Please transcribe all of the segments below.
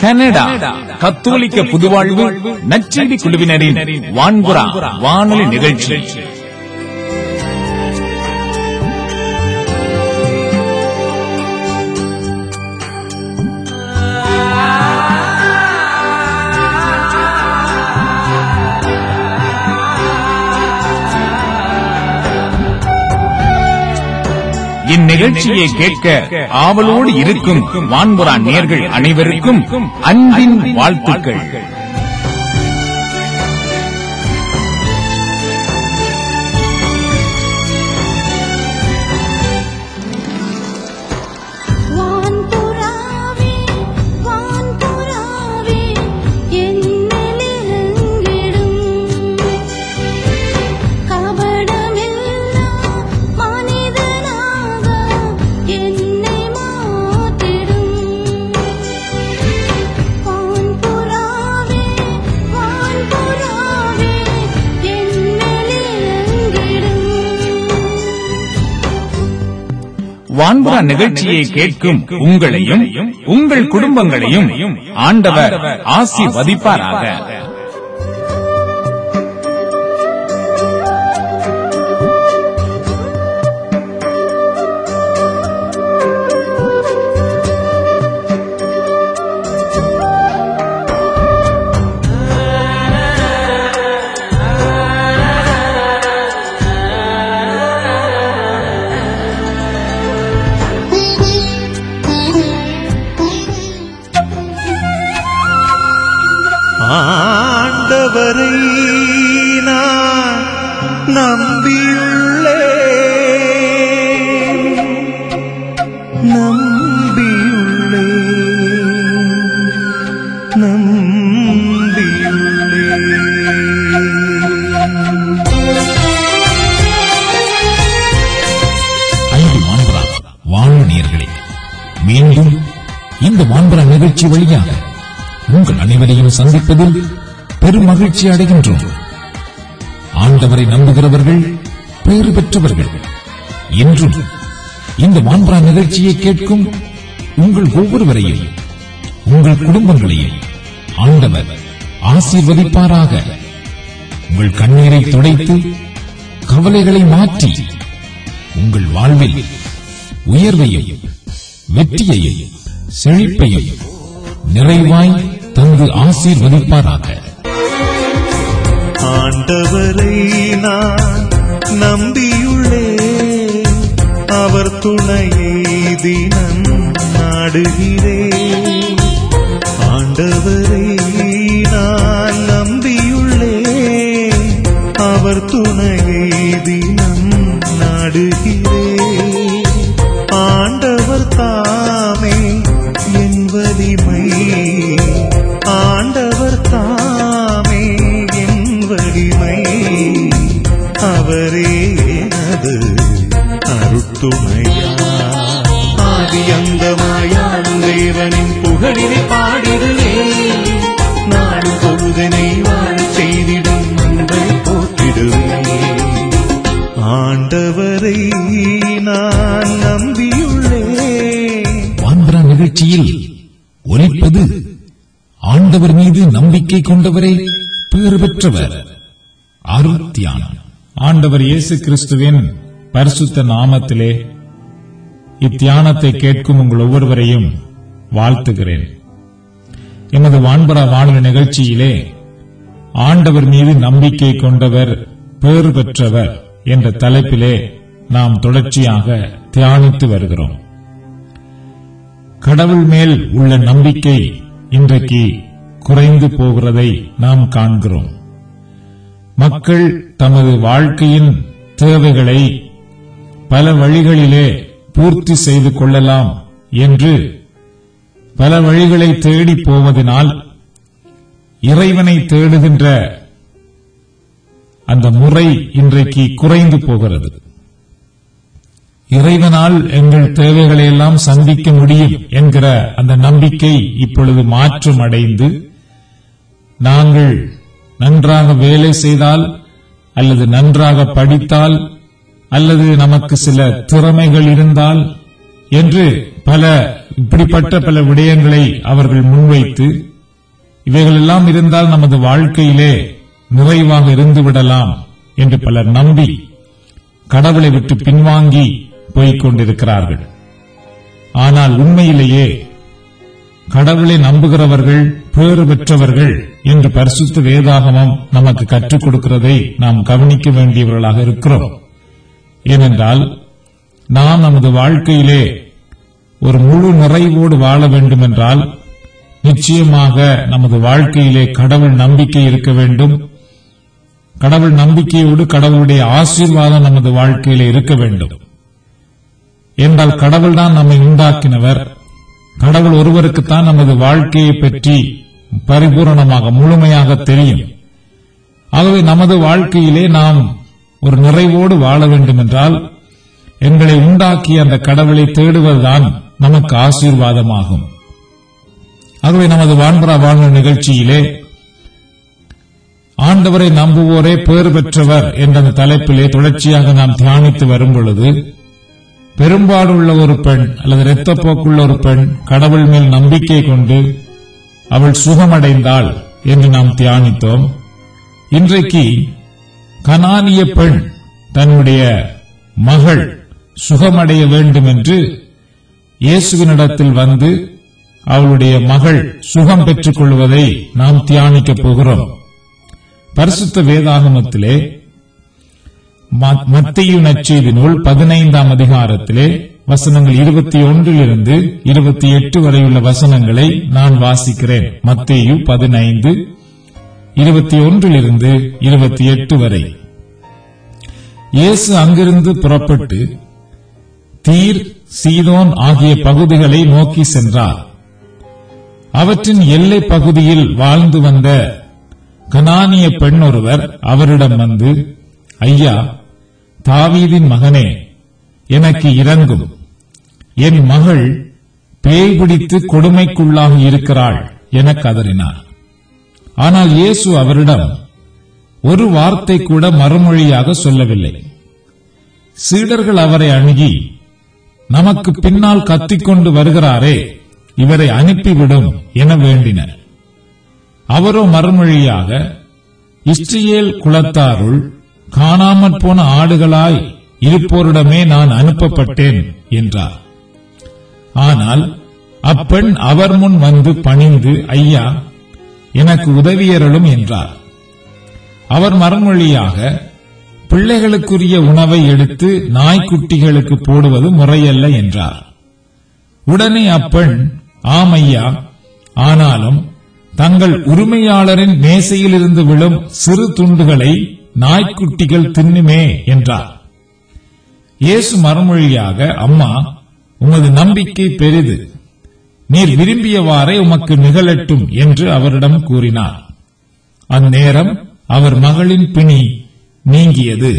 Canada கத்தோலிக்க புதுவாழ்வு நச்செடி குழுவினரின் வான்புறா வானொலி நிகழ்ச்சி இந்நிகழ்ச்சியை கேட்க ஆவலோடு இருக்கும் வான்புறா நேர்கள் அனைவருக்கும் அன்பின் வாழ்த்துக்கள் வான்புறாவே வான்புறாவே என்னிலெங்கிடும் கபடமில்லா மனிதனாக என்னை மாற்றிடும் வான்புறாவே வான்புறாவே என்னிலெங்கிடும் வான்புறா நிகழ்ச்சியை கேட்கும் உங்களையும் உங்கள் குடும்பங்களையும் ஆண்டவர் ஆசீர்வதிப்பாராக ஆண்டவரை நான் நம்பியுள்ளே நம்பியுள்ளே நம்பியுள்ளே அன்பு வான்பரா வாழும் நேயர்களே மீண்டும் இந்த வான்பரா நிகழ்ச்சி வழியாக உங்கள் அனைவரையும் சந்திப்பதில் பெரும் மகிழ்ச்சி அடைகின்றோம் ஆண்டவரை நம்புகிறவர்கள் பேறு பெற்றவர்கள் என்றும் இந்த வான்பரா நிகழ்ச்சியை கேட்கும் உங்கள் ஒவ்வொருவரையும் உங்கள் குடும்பங்களையும் ஆண்டவர் ஆசீர்வதிப்பாராக உங்கள் கண்ணீரை துடைத்து கவலைகளை மாற்றி உங்கள் வாழ்வில் உயர்வையும் வெற்றியையும் செழிப்பையும் நிறைவாய் தந்து ஆசீர்வதிப்பாராக ஆண்டவரை நான் நம்பியுள்ளே அவர் துணையை தினம் நாடுகிறே ஆண்டவரை நான் நம்பியுள்ளே அவர் துணையை தினம் நாடுகிறே ஆண்டவர் தாமே என் வலிமை ஆண்டவர் தாமே என் வலிமை அவரே எனது அருத்துணையா ஆதி அந்தமாயான் தேவனின் புகழினை பாடிடுவே நாடு பொழுதனை வாழ செய்திடும் அன்பை போற்றிடுவே ஆண்டவரை நான் நம்பியுள்ளேன் வான்பரா நிகழ்ச்சியில் ஒலிப்பது ஆண்டவர் மீது நம்பிக்கை கொண்டவரே பேறு பெற்றவர் அருள் தியானம் ஆண்டவர் இயேசு கிறிஸ்துவின் பரிசுத்த நாமத்திலே இத்தியானத்தை கேட்கும் உங்கள் ஒவ்வொருவரையும் வாழ்த்துகிறேன் எமது வான்பரா வானொலி நிகழ்ச்சியிலே ஆண்டவர் மீது நம்பிக்கை கொண்டவர் பேறு பெற்றவர் என்ற தலைப்பிலே நாம் தொடர்ச்சியாக தியானித்து வருகிறோம் கடவுள் மேல் உள்ள நம்பிக்கை இன்றைக்கு குறைந்து போகிறதை நாம் காண்கிறோம் மக்கள் தமது வாழ்க்கையின் தேவைகளை பல வழிகளிலே பூர்த்தி செய்து கொள்ளலாம் என்று பல வழிகளை தேடி போவதனால் இறைவனை தேடுகின்ற அந்த முறை இன்றைக்கு குறைந்து போகிறது இறைவனால் எங்கள் தேவைகளை எல்லாம் சந்திக்க முடியும் என்கிற அந்த நம்பிக்கை இப்பொழுது மாற்றம் அடைந்து நாங்கள் நன்றாக வேலை செய்தால் அல்லது நன்றாக படித்தால் அல்லது நமக்கு சில திறமைகள் இருந்தால் என்று பல இப்படிப்பட்ட பல விடயங்களை அவர்கள் முன்வைத்து இவைகளெல்லாம் இருந்தால் நமது வாழ்க்கையிலே நிறைவாக இருந்து விடலாம் என்று பலர் நம்பி கடவுளை விட்டு பின்வாங்கி போய்க் கொண்டிருக்கிறார்கள் ஆனால் உண்மையிலேயே கடவுளை நம்புகிறவர்கள் பேறு பெற்றவர்கள் என்று பரிசுத்த வேதாகமம் நமக்கு கற்றுக் கொடுக்கிறதை நாம் கவனிக்க வேண்டியவர்களாக இருக்கிறோம் ஏனென்றால் நாம் நமது வாழ்க்கையிலே ஒரு முழு நிறைவோடு வாழ வேண்டுமென்றால் நிச்சயமாக நமது வாழ்க்கையிலே கடவுள் நம்பிக்கை இருக்க வேண்டும் கடவுள் நம்பிக்கையோடு கடவுளுடைய ஆசீர்வாதம் நமது வாழ்க்கையிலே இருக்க வேண்டும் என்றால் கடவுள்தான் நம்மை உண்டாக்கினவர் கடவுள் ஒருவருக்குத்தான் நமது வாழ்க்கையை பற்றி பரிபூரணமாக முழுமையாக தெரியும் ஆகவே நமது வாழ்க்கையிலே நாம் ஒரு நிறைவோடு வாழ வேண்டும் என்றால் எங்களை உண்டாக்கிய அந்த கடவுளை தேடுவதுதான் நமக்கு ஆசீர்வாதமாகும் ஆகவே நமது வான்பரா வாழ்வு நிகழ்ச்சியிலே ஆண்டவரை நம்புவோரே பேறு பெற்றவர் என்ற அந்த தலைப்பிலே தொடர்ச்சியாக நாம் தியானித்து வரும் பொழுது பெரும்பாடுள்ள ஒரு பெண் அல்லது இரத்தப்போக்குள்ள ஒரு பெண் கடவுள் மேல் நம்பிக்கை கொண்டு அவள் சுகமடைந்தாள் என்று நாம் தியானித்தோம் இன்றைக்கு கனானிய பெண் தன்னுடைய மகள் சுகமடைய வேண்டும் என்று இயேசுவினிடத்தில் வந்து அவளுடைய மகள் சுகம் பெற்றுக் கொள்வதை நாம் தியானிக்கப் போகிறோம் பரிசுத்த வேதாகமத்திலே ம- மத்தேயு நற்செய்தி நூல் பதினைந்தாம் அதிகாரத்திலே வசனங்கள் இருபத்தி ஒன்றிலிருந்து இருபத்தி எட்டு வரையுள்ள வசனங்களை நான் வாசிக்கிறேன் மத்தேயு பதினைந்து இருபத்தி ஒன்றிலிருந்து இருபத்தி எட்டு வரை இயேசு அங்கிருந்து புறப்பட்டு தீர் சீதோன் ஆகிய பகுதிகளை நோக்கி சென்றார் அவற்றின் எல்லை பகுதியில் வாழ்ந்து வந்த கனானிய பெண் ஒருவர் அவரிடம் வந்து ஐயா தாவீதின் மகனே எனக்கு இறங்கும் என் மகள் பேய் பிடித்து கொடுமைக்குள்ளாகி இருக்கிறாள் என கதறினார் ஆனால் இயேசு அவரிடம் ஒரு வார்த்தை கூட மறுமொழியாக சொல்லவில்லை சீடர்கள் அவரை அணுகி நமக்கு பின்னால் கத்திக்கொண்டு வருகிறாரே இவரை அனுப்பிவிடும் என வேண்டினர் அவரோ மறுமொழியாக இஸ்ரேல் குலத்தாருள் காணாமற் போன ஆடுகளாய் இருப்போரிடமே நான் அனுப்பப்பட்டேன் என்றார் ஆனால் அப்பெண் அவர் முன் வந்து பணிந்து ஐயா எனக்கு உதவியருளும் என்றார் அவர் மறுமொழியாக பிள்ளைகளுக்குரிய உணவை எடுத்து நாய்க்குட்டிகளுக்கு போடுவது முறையல்ல என்றார் உடனே அப்பெண் ஆம் ஐயா ஆனாலும் தங்கள் உரிமையாளரின் மேசையிலிருந்து விழும் சிறு துண்டுகளை நாய்க்குட்டிகள் தின்னுமே என்றார் இயேசு மறுமொழியாக அம்மா உமது நம்பிக்கை பெரிது நீர் விரும்பியவாறே உமக்கு நிகழட்டும் என்று அவரிடம் கூறினார் அந்நேரம் அவர் மகளின் பிணி நீங்கியது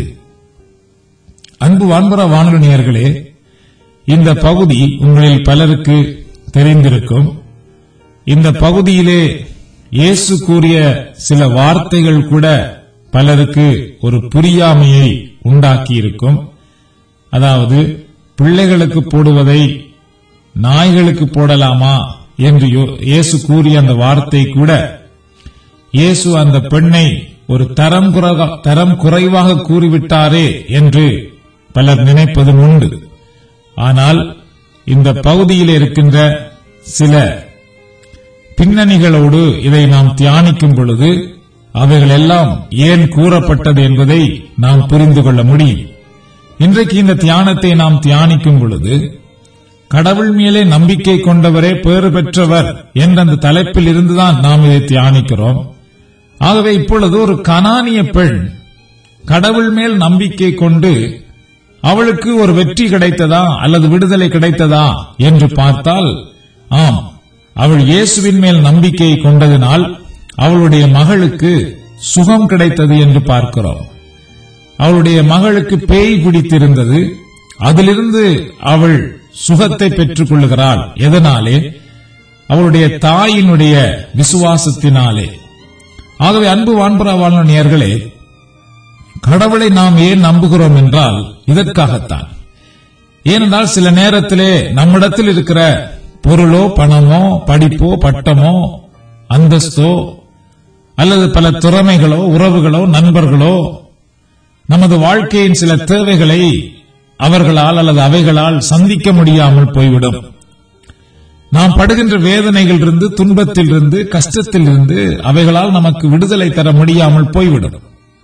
அன்பு வான்பரா வானொலி நேயர்களே இந்த பகுதி உங்களில் பலருக்கு தெரிந்திருக்கும் இந்த பகுதியிலே இயேசு கூறிய சில வார்த்தைகள் கூட பலருக்கு ஒரு புரியாமையை உண்டாக்கியிருக்கும் அதாவது பிள்ளைகளுக்கு போடுவதை நாய்களுக்கு போடலாமா என்று யோ- இயேசு கூறிய அந்த வார்த்தை கூட இயேசு அந்த பெண்ணை ஒரு தரம் குறைவா- தரம் குறைவாக கூறிவிட்டாரே என்று பலர் நினைப்பதும் உண்டு ஆனால் இந்த பகுதியில் இருக்கின்ற சில பின்னணிகளோடு இதை நாம் தியானிக்கும் பொழுது அவைகள் எல்லாம் ஏன் கூறப்பட்டது என்பதை நாம் புரிந்து கொள்ள முடியும் இன்றைக்கு இந்த தியானத்தை நாம் தியானிக்கும் பொழுது கடவுள் மேலே நம்பிக்கை கொண்டவரே பேறு பெற்றவர் என்ற அந்த தலைப்பில் இருந்துதான் நாம் இதை தியானிக்கிறோம் ஆகவே இப்பொழுது ஒரு கனானிய பெண் கடவுள் மேல் நம்பிக்கை கொண்டு அவளுக்கு ஒரு வெற்றி கிடைத்ததா அல்லது விடுதலை கிடைத்ததா என்று பார்த்தால் ஆம் அவள் இயேசுவின் மேல் நம்பிக்கை கொண்டதினால் அவளுடைய மகளுக்கு சுகம் கிடைத்தது என்று பார்க்கிறோம் அவளுடைய மகளுக்கு பேய் பிடித்திருந்தது அதிலிருந்து அவள் சுகத்தை பெற்றுக் கொள்ளுகிறாள் எதனாலே அவளுடைய தாயினுடைய விசுவாசத்தினாலே ஆகவே அன்பு வான்புறா நேயர்களே கடவுளை நாம் ஏன் நம்புகிறோம் என்றால் இதற்காகத்தான் ஏனென்றால் சில நேரத்திலே நம்மிடத்தில் இருக்கிற பொருளோ பணமோ படிப்போ பட்டமோ அந்தஸ்தோ அல்லது பல திறமைகளோ உறவுகளோ நண்பர்களோ நமது வாழ்க்கையின் சில தேவைகளை அவர்களால் அல்லது அவைகளால் சந்திக்க முடியாமல் போய்விடும் நாம் படுகின்ற வேதனைகளிலிருந்து துன்பத்திலிருந்து கஷ்டத்திலிருந்து அவைகளால் நமக்கு விடுதலை தர முடியாமல் போய்விடும்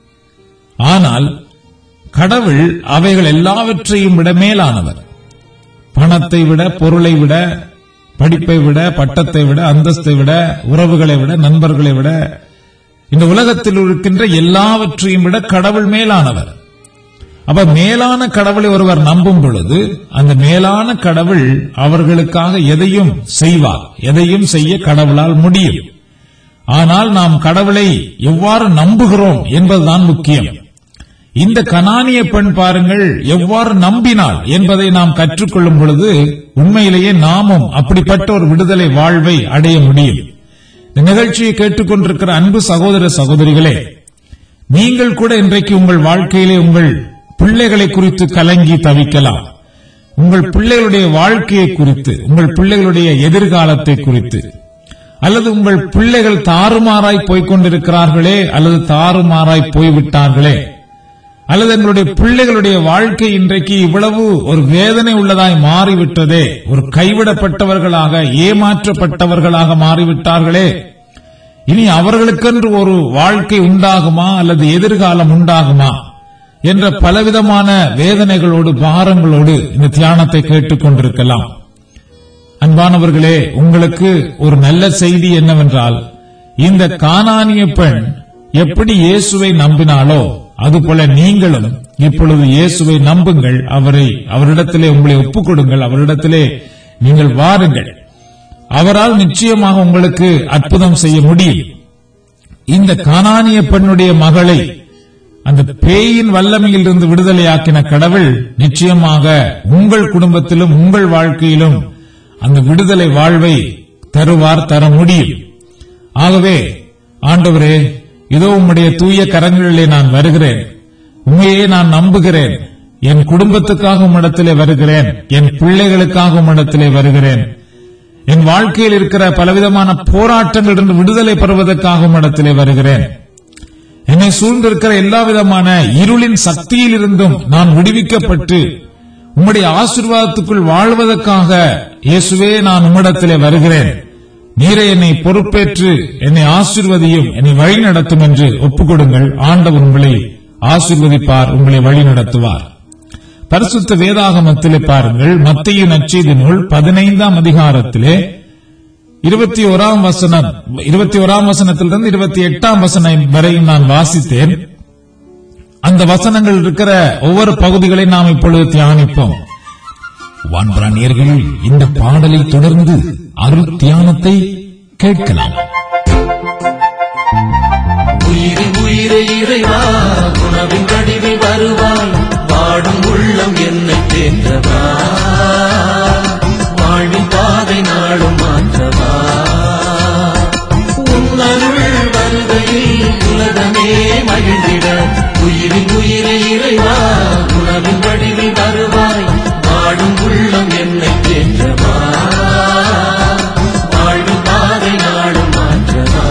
ஆனால் கடவுள் அவைகள் எல்லாவற்றையும் விட மேலானவர் பணத்தை விட பொருளை விட படிப்பை விட பட்டத்தை விட அந்தஸ்தை விட உறவுகளை விட நண்பர்களை விட இந்த உலகத்தில் இருக்கின்ற எல்லாவற்றையும் விட கடவுள் மேலானவர் அப்ப மேலான கடவுளை ஒருவர் நம்பும் பொழுது அந்த மேலான கடவுள் அவர்களுக்காக எதையும் செய்வார் எதையும் செய்ய கடவுளால் முடியும் ஆனால் நாம் கடவுளை எவ்வாறு நம்புகிறோம் என்பதுதான் முக்கியம் இந்த கனானிய பெண் பாருங்கள் எவ்வாறு நம்பினாள் என்பதை நாம் கற்றுக்கொள்ளும் பொழுது உண்மையிலேயே நாமும் அப்படிப்பட்ட ஒரு விடுதலை வாழ்வை அடைய முடியும் இந்த நிகழ்ச்சியை கேட்டுக்கொண்டிருக்கிற அன்பு சகோதர சகோதரிகளே நீங்கள் கூட இன்றைக்கு உங்கள் வாழ்க்கையிலே உங்கள் பிள்ளைகளை குறித்து கலங்கி தவிக்கலாம் உங்கள் பிள்ளைகளுடைய வாழ்க்கையை குறித்து உங்கள் பிள்ளைகளுடைய எதிர்காலத்தை குறித்து அல்லது உங்கள் பிள்ளைகள் தாறுமாறாய் போய்க் கொண்டிருக்கிறார்களே அல்லது தாறுமாறாய் போய்விட்டார்களே அல்லது எங்களுடைய பிள்ளைகளுடைய வாழ்க்கை இன்றைக்கு இவ்வளவு ஒரு வேதனை உள்ளதாய் மாறிவிட்டதே ஒரு கைவிடப்பட்டவர்களாக ஏமாற்றப்பட்டவர்களாக மாறிவிட்டார்களே இனி அவர்களுக்கென்று ஒரு வாழ்க்கை உண்டாகுமா அல்லது எதிர்காலம் உண்டாகுமா என்ற பலவிதமான வேதனைகளோடு பாரங்களோடு இந்த தியானத்தை கேட்டுக் கொண்டிருக்கலாம் அன்பானவர்களே உங்களுக்கு ஒரு நல்ல செய்தி என்னவென்றால் இந்த கானானிய பெண் எப்படி இயேசுவை நம்பினாலோ அதுபோல நீங்களும் இப்பொழுது இயேசுவை நம்புங்கள் அவரை அவரிடத்திலே உங்களை ஒப்புக் கொடுங்கள் அவரிடத்திலே நீங்கள் வாருங்கள் அவரால் நிச்சயமாக உங்களுக்கு அற்புதம் செய்ய முடியும் இந்த கானானிய பெண்ணுடைய மகளை அந்த பேயின் வல்லமையில் இருந்து விடுதலையாக்கின கடவுள் நிச்சயமாக உங்கள் குடும்பத்திலும் உங்கள் வாழ்க்கையிலும் அந்த விடுதலை வாழ்வை தருவார் தர முடியும் ஆகவே ஆண்டவரே இதோ உம்முடைய தூய கரங்களிலே நான் வருகிறேன் உண்மையே நான் நம்புகிறேன் என் குடும்பத்துக்காக உம்மிடத்திலே வருகிறேன் என் பிள்ளைகளுக்காக உம்மிடத்திலே வருகிறேன் என் வாழ்க்கையில் இருக்கிற பலவிதமான போராட்டங்களிலிருந்து விடுதலை பெறுவதற்காக உம்மிடத்திலே வருகிறேன் என்னை சூழ்ந்திருக்கிற எல்லா விதமான இருளின் சக்தியில் இருந்தும் நான் விடுவிக்கப்பட்டு உம்முடைய ஆசீர்வாதத்துக்குள் வாழ்வதற்காக இயேசுவே நான் உம்மிடத்திலே வருகிறேன் நீரை என்னை பொறுப்பேற்று என்னை ஆசீர்வதியும் என்னை வழி நடத்தும் என்று ஒப்புக்கொடுங்கள் ஆண்டவர் உங்களை ஆசீர்வதிப்பார் உங்களை வழி நடத்துவார் பரிசுத்த வேதாகமத்திலே பாருங்கள் மத்திய நச்செய்தி நூல் பதினைந்தாம் அதிகாரத்திலே இருபத்தி ஓராம் வசனம் இருபத்தி ஓராம் வசனத்திலிருந்து இருபத்தி எட்டாம் வசனம் வரையும் நான் வாசித்தேன் அந்த வசனங்கள் இருக்கிற ஒவ்வொரு பகுதிகளை நாம் இப்பொழுது தியானிப்போம் வான்பராணியர்கள் இந்த பாடலை தொடர்ந்து அருள் தியானத்தை கேட்கலாம் உயிரி உயிரை இறைவா உணவின் வடிவில் வருவாய் வாடும் உள்ளம் என்னை தேற்றவா வாழ்வின் பாதை நாளும் மாற்றவா உன்னருள் வருகையில் உலகமே மகிழ்ந்திட உயிரின் உயிரை இறைவா உணவின் வடிவில் வருவாய் வாடும் உள்ளம் என்னை தேற்றவா வாழ்வின் பாதை நாளும் மாற்றவா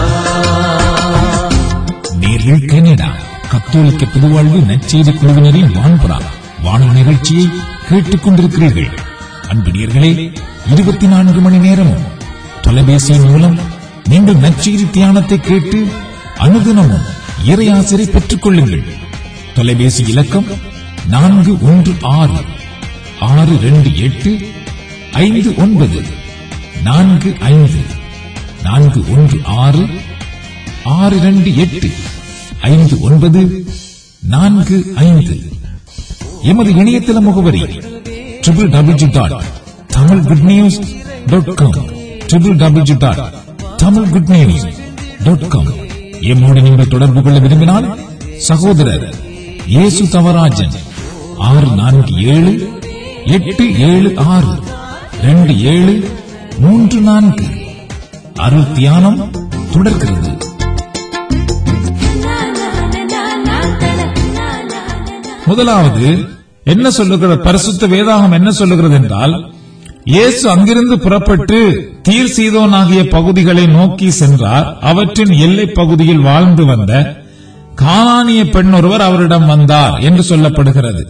நேர்கள் கனடா கத்தோலிக்க புதுவாழ்வு நற்செய்தி குழுவினரின் வான்புறா வானொலி நிகழ்ச்சியை கேட்டுக் கொண்டிருக்கிறீர்கள் அன்பு நேர்களே இருபத்தி நான்கு மணி நேரமும் தொலைபேசியின் மூலம் நீங்கள் நற்செய்தி தியானத்தை கேட்டு அனுதினமும் இறையாசிரை பெற்றுக் கொள்ளுங்கள் தொலைபேசி இலக்கம் நான்கு ஒன்று ஆறு ஆறு ரெண்டு எட்டு ஐந்து ஒன்பது நான்கு ஐந்து நான்கு ஒன்று ஆறு ஆறு ரெண்டு எட்டு ஐந்து ஒன்பது நான்கு ஐந்து எமது இணையதள முகவரி triple W dot Tamil good news dot com triple W dot Tamil good news dot com எம்மோடு நீங்கள் தொடர்பு கொள்ள விரும்பினால் சகோதரர் இயேசு தவராஜன் ஆறு நான்கு ஏழு எட்டு ஏழு ஆறு ரெண்டு ஏழு மூன்று நான்கு அருள் தியானம் தொடர்கிறது முதலாவது என்ன சொல்லுகிற பரிசுத்த வேதாகம் என்ன சொல்லுகிறது என்றால் இயேசு அங்கிருந்து புறப்பட்டு தீர் சீதோன் ஆகிய பகுதிகளை நோக்கி சென்றார் அவற்றின் எல்லைப் பகுதியில் வாழ்ந்து வந்த கானானிய பெண் ஒருவர் அவரிடம் வந்தார் என்று சொல்லப்படுகிறது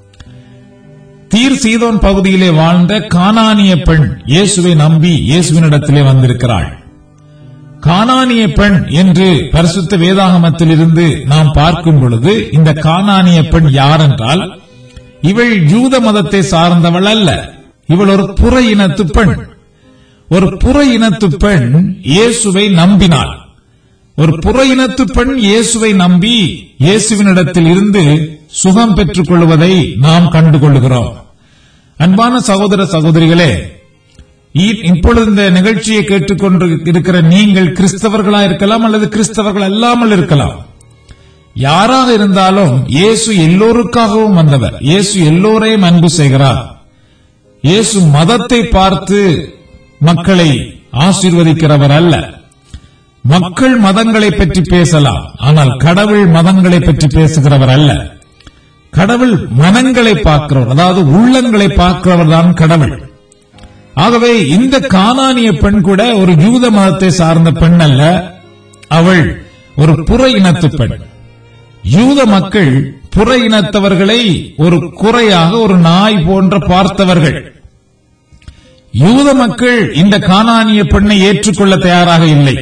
தீர் சீதோன் பகுதியிலே வாழ்ந்த கானானிய பெண் இயேசுவை நம்பி இயேசுவினிடத்திலே வந்திருக்கிறாள் கானானிய பெண் என்று பரிசுத்த வேதாகமத்தில் இருந்து நாம் பார்க்கும் பொழுது இந்த கானானிய பெண் யார் என்றால் இவள் யூத மதத்தை சார்ந்தவள் அல்ல இவள் ஒரு புற இனத்து பெண் ஒரு புற இனத்து பெண் இயேசுவை நம்பினாள் ஒரு புற இனத்து பெண் இயேசுவை நம்பி இயேசுவினிடத்தில் இருந்து சுகம் பெற்றுக் கொள்வதை நாம் கண்டுகொள்கிறோம் அன்பான சகோதர சகோதரிகளே இ- இப்பொழுது இந்த நிகழ்ச்சியை கேட்டுக்கொண்டு இருக்கிற நீங்கள் கிறிஸ்தவர்களா இருக்கலாம் அல்லது கிறிஸ்தவர்கள் அல்லாமல் இருக்கலாம் யாராக இருந்தாலும் இயேசு எல்லோருக்காகவும் வந்தவர் இயேசு எல்லோரையும் அன்பு செய்கிறார் இயேசு மதத்தை பார்த்து மக்களை ஆசீர்வதிக்கிறவர் அல்ல மக்கள் மதங்களை பற்றி பேசலாம் ஆனால் கடவுள் மதங்களை பற்றி பேசுகிறவர் அல்ல கடவுள் மனங்களை பார்க்கிறவர் அதாவது உள்ளங்களை பார்க்கிறவர் தான் கடவுள் ஆகவே இந்த கானானிய பெண் கூட ஒரு யூத மதத்தை சார்ந்த பெண் அல்ல அவள் ஒரு புற இனத்து பெண் யூத மக்கள் புற இனத்தவர்களை ஒரு குறையாக ஒரு நாய் போன்ற பார்த்தவர்கள் யூத மக்கள் இந்த கானானிய பெண்ணை ஏற்றுக்கொள்ள தயாராக இல்லை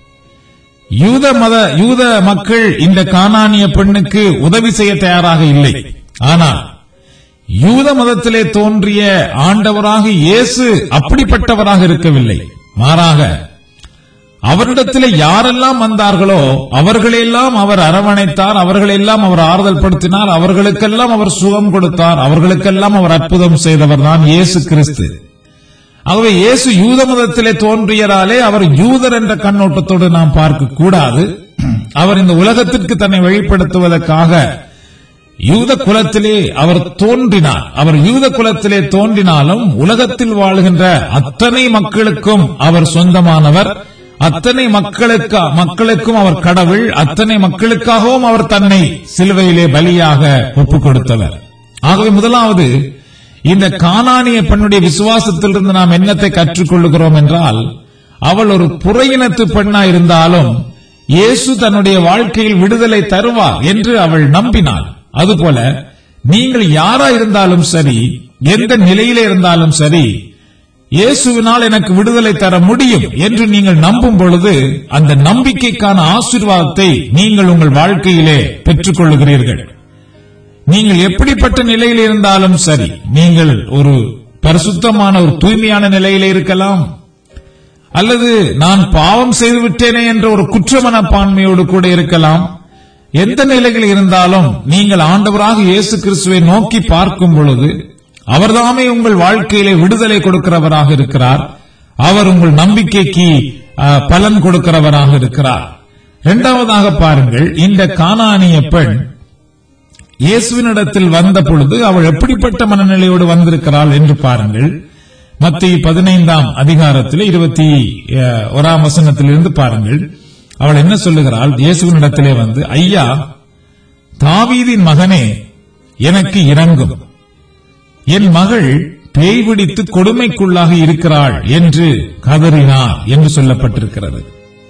யூத மத யூத மக்கள் இந்த கானானிய பெண்ணுக்கு உதவி செய்ய தயாராக இல்லை ஆனால் யூத மதத்திலே தோன்றிய ஆண்டவராக இயேசு அப்படிப்பட்டவராக இருக்கவில்லை மாறாக அவரிடத்திலே யாரெல்லாம் வந்தார்களோ அவர்களெல்லாம் அவர் அரவணைத்தார் அவர்களெல்லாம் அவர் ஆறுதல் படுத்தினார் அவர்களுக்கெல்லாம் அவர் சுகம் கொடுத்தார் அவர்களுக்கெல்லாம் அவர் அற்புதம் செய்தவர் தான் இயேசு கிறிஸ்து ஆகவே இயேசு யூத மதத்திலே தோன்றியதாலே அவர் யூதர் என்ற கண்ணோட்டத்தோடு நாம் பார்க்க கூடாது அவர் இந்த உலகத்திற்கு தன்னை வெளிப்படுத்துவதற்காக யூத குலத்திலே அவர் தோன்றினார் அவர் யூத குலத்திலே தோன்றினாலும் உலகத்தில் வாழ்கின்ற அத்தனை மக்களுக்கும் அவர் சொந்தமானவர் அத்தனை மக்களுக்கு மக்களுக்கும் அவர் கடவுள் அத்தனை மக்களுக்காகவும் அவர் தன்னை சிலுவையிலே பலியாக ஒப்புக் கொடுத்தவர் ஆகவே முதலாவது இந்த கானானிய பெண்ணுடைய விசுவாசத்திலிருந்து நாம் என்னத்தை கற்றுக்கொள்ளுகிறோம் என்றால் அவள் ஒரு புறையினத்து பெண்ணா இருந்தாலும் இயேசு தன்னுடைய வாழ்க்கையில் விடுதலை தருவார் என்று அவள் நம்பினாள் அதுபோல நீங்கள் யாரா இருந்தாலும் சரி எந்த நிலையிலே இருந்தாலும் சரி இயேசுவினால் எனக்கு விடுதலை தர முடியும் என்று நீங்கள் நம்பும் பொழுது அந்த நம்பிக்கைக்கான ஆசீர்வாதத்தை நீங்கள் உங்கள் வாழ்க்கையிலே பெற்றுக் கொள்ளுகிறீர்கள் நீங்கள் எப்படிப்பட்ட நிலையில் இருந்தாலும் சரி நீங்கள் ஒரு பரிசுத்தமான ஒரு தூய்மையான நிலையில இருக்கலாம் அல்லது நான் பாவம் செய்து விட்டேனே என்ற ஒரு குற்ற மனப்பான்மையோடு கூட இருக்கலாம் எந்த நிலையில் இருந்தாலும் நீங்கள் ஆண்டவராக இயேசு கிறிஸ்துவை நோக்கி பார்க்கும் பொழுது அவர்தாமே உங்கள் வாழ்க்கையிலே விடுதலை கொடுக்கிறவராக இருக்கிறார் அவர் உங்கள் நம்பிக்கைக்கு அஹ், பலன் கொடுக்கிறவராக இருக்கிறார் இரண்டாவதாக பாருங்கள் இந்த கானானிய பெண் இயேசுவினிடத்தில் வந்த பொழுது அவள் எப்படிப்பட்ட மனநிலையோடு வந்திருக்கிறாள் என்று பாருங்கள் மத்திய பதினைந்தாம் அதிகாரத்தில் இருபத்தி அஹ், ஓராம் வசனத்திலிருந்து பாருங்கள் அவள் என்ன சொல்லுகிறாள் இயேசுவினிடத்திலே வந்து ஐயா தாவீதின் மகனே எனக்கு இறங்கும் என் மகள் பேய் பிடித்து கொடுமைக்குள்ளாக இருக்கிறாள் என்று கதறினார் என்று சொல்லப்பட்டிருக்கிறது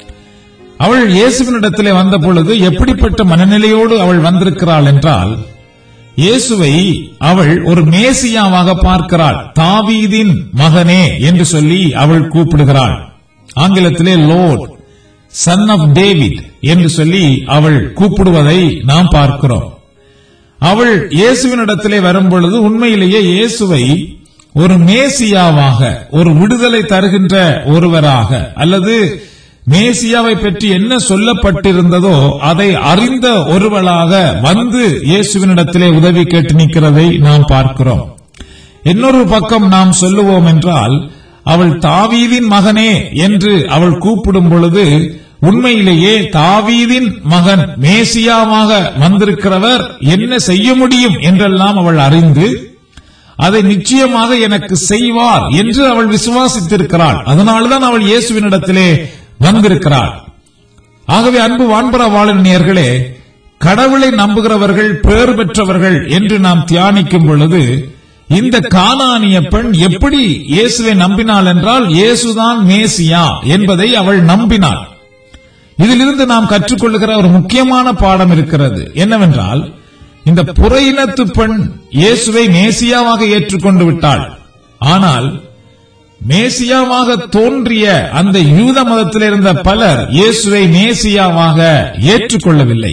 அவள் இயேசுவினிடத்திலே வந்த பொழுது எப்படிப்பட்ட மனநிலையோடு அவள் வந்திருக்கிறாள் என்றால் இயேசுவை அவள் ஒரு மேசியாவாக பார்க்கிறாள் தாவீதின் மகனே என்று சொல்லி அவள் கூப்பிடுகிறாள் ஆங்கிலத்திலே லோட் சன் ஆஃப் டேவிட் என்று சொல்லி அவள் கூப்பிடுவதை நாம் பார்க்கிறோம் அவள் இயேசுவினிடத்திலே வரும் பொழுது உண்மையிலேயே இயேசுவை ஒரு மேசியாவாக ஒரு விடுதலை தருகின்ற ஒருவராக அல்லது மேசியாவை பற்றி என்ன சொல்லப்பட்டிருந்ததோ அதை அறிந்த ஒருவளாக வந்து இயேசுவினிடத்திலே உதவி கேட்டு நிற்கிறதை நாம் பார்க்கிறோம் இன்னொரு பக்கம் நாம் சொல்லுவோம் என்றால் அவள் தாவீதின் மகனே என்று அவள் கூப்பிடும் பொழுது உண்மையிலேயே தாவீதின் மகன் மேசியாவாக வந்திருக்கிறவர் என்ன செய்ய முடியும் என்றெல்லாம் அவள் அறிந்து அதை நிச்சயமாக எனக்கு செய்வார் என்று அவள் விசுவாசித்திருக்கிறாள் அதனால்தான் அவள் இயேசுவினிடத்திலே வந்திருக்கிறாள் ஆகவே அன்பு வான்பர வாழனியர்களே கடவுளை நம்புகிறவர்கள் பேர் பெற்றவர்கள் என்று நாம் தியானிக்கும் பொழுது இந்த கானானிய பெண் எப்படி இயேசுவை நம்பினாள் என்றால் இயேசுதான் மேசியா என்பதை அவள் நம்பினாள் இதிலிருந்து நாம் கற்றுக்கொள்ளுகிற ஒரு முக்கியமான பாடம் இருக்கிறது என்னவென்றால் இந்த புற இனத்து பெண் இயேசுவை மேசியாவாக ஏற்றுக்கொண்டு விட்டாள் ஆனால் மேசியாவாக தோன்றிய அந்த யூத மதத்தில் இருந்த பலர் இயேசுவை மேசியாவாக ஏற்றுக்கொள்ளவில்லை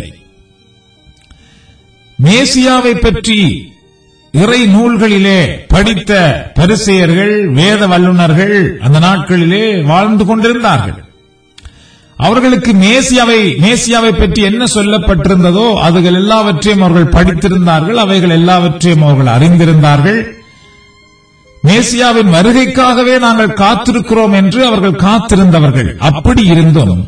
மேசியாவை பற்றி இறை நூல்களிலே படித்த பரிசெயர்கள் வேத வல்லுநர்கள் அந்த நாட்களிலே வாழ்ந்து கொண்டிருந்தார்கள் அவர்களுக்கு மேசியாவை மேசியாவை பற்றி என்ன சொல்லப்பட்டிருந்ததோ அதுகள் எல்லாவற்றையும் அவர்கள் படித்திருந்தார்கள் அவைகள் எல்லாவற்றையும் அவர்கள் அறிந்திருந்தார்கள் மேசியாவின் வருகைக்காகவே நாங்கள் காத்திருக்கிறோம் என்று அவர்கள் காத்திருந்தவர்கள் அப்படி இருந்தும்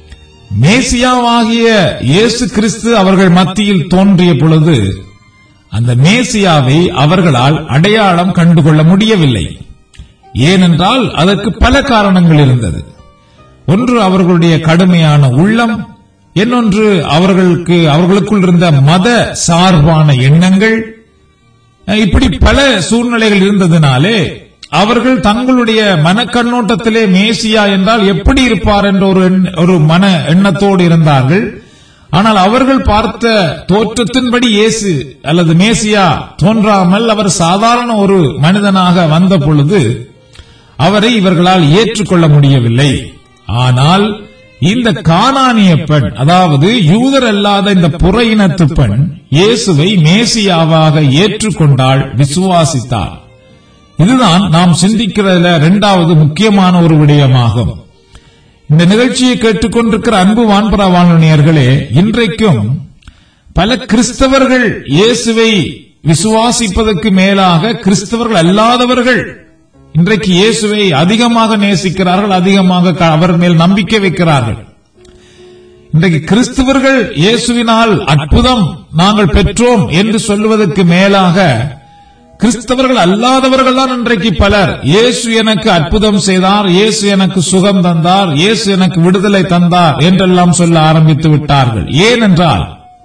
மேசியாவாகிய இயேசு கிறிஸ்து அவர்கள் மத்தியில் தோன்றிய பொழுது அந்த மேசியாவை அவர்களால் அடையாளம் கண்டுகொள்ள முடியவில்லை ஏனென்றால் அதற்கு பல காரணங்கள் இருந்தது ஒன்று அவர்களுடைய கடுமையான உள்ளம் இன்னொன்று அவர்களுக்கு அவர்களுக்குள் இருந்த மத சார்பான எண்ணங்கள் இப்படி பல சூழ்நிலைகள் இருந்ததினாலே அவர்கள் தங்களுடைய மனக்கண்ணோட்டத்திலே மேசியா என்றால் எப்படி இருப்பார் என்ற ஒரு எண்ண- ஒரு மன எண்ணத்தோடு இருந்தார்கள் ஆனால் அவர்கள் பார்த்த தோற்றத்தின்படி இயேசு அல்லது மேசியா தோன்றாமல் அவர் சாதாரண ஒரு மனிதனாக வந்த பொழுது அவரை இவர்களால் ஏற்றுக்கொள்ள முடியவில்லை ஆனால் இந்த கானானிய பெண் அதாவது யூதர் அல்லாத இந்த புற இனத்து பெண் இயேசுவை மேசியாவாக ஏற்றுக்கொண்டாள் விசுவாசித்தாள் இதுதான் நாம் சிந்திக்கிறதுல இரண்டாவது முக்கியமான ஒரு விடயமாகும் இந்த நிகழ்ச்சியை கேட்டுக்கொண்டிருக்கிற அன்பு வான்பரா வானொலியர்களே இன்றைக்கும் பல கிறிஸ்தவர்கள் இயேசுவை விசுவாசிப்பதற்கு மேலாக கிறிஸ்தவர்கள் அல்லாதவர்கள் இன்றைக்கு இயேசுவை அதிகமாக நேசிக்கிறார்கள் அதிகமாக க- அவர் மேல் நம்பிக்கை வைக்கிறார்கள் இன்றைக்கு கிறிஸ்தவர்கள் இயேசுவினால் அற்புதம் நாங்கள் பெற்றோம் என்று சொல்லுவதற்கு மேலாக கிறிஸ்தவர்கள் அல்லாதவர்கள் தான் இன்றைக்கு பலர் இயேசு எனக்கு அற்புதம் செய்தார் இயேசு எனக்கு சுகம் தந்தார் இயேசு எனக்கு விடுதலை தந்தார் என்றெல்லாம் சொல்ல ஆரம்பித்து விட்டார்கள் ஏனென்றால்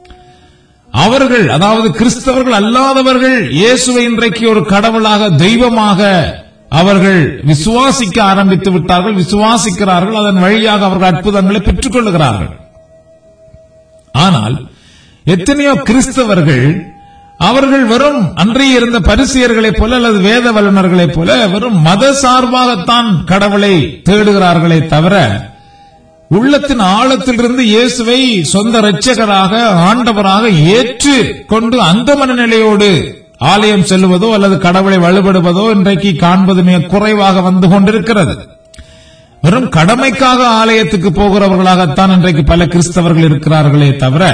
அவர்கள் அதாவது கிறிஸ்தவர்கள் அல்லாதவர்கள் இயேசுவை இன்றைக்கு ஒரு கடவுளாக தெய்வமாக அவர்கள் விசுவாசிக்க ஆரம்பித்து விட்டார்கள் விசுவாசிக்கிறார்கள் அதன் வழியாக அவர்கள் அற்புதங்களை பெற்றுக் கொள்ளுகிறார்கள் ஆனால் எத்தனையோ கிறிஸ்தவர்கள் அவர்கள் வெறும் அன்றைய இருந்த பரிசியர்களைப் போல அல்லது வேத வல்லுநர்களைப் போல வெறும் மத சார்பாகத்தான் கடவுளை தேடுகிறார்களே தவிர உள்ளத்தின் ஆழத்திலிருந்து இயேசுவை சொந்த இரட்சகராக ஆண்டவராக ஏற்று கொண்டு அந்த மனநிலையோடு ஆலயம் செல்வதோ அல்லது கடவுளை வழிபடுவதோ இன்றைக்கு காண்பது மிக குறைவாக வந்து கொண்டிருக்கிறது வெறும் கடமைக்காக ஆலயத்துக்கு போகிறவர்களாகத்தான் இன்றைக்கு பல கிறிஸ்தவர்கள் இருக்கிறார்களே தவிர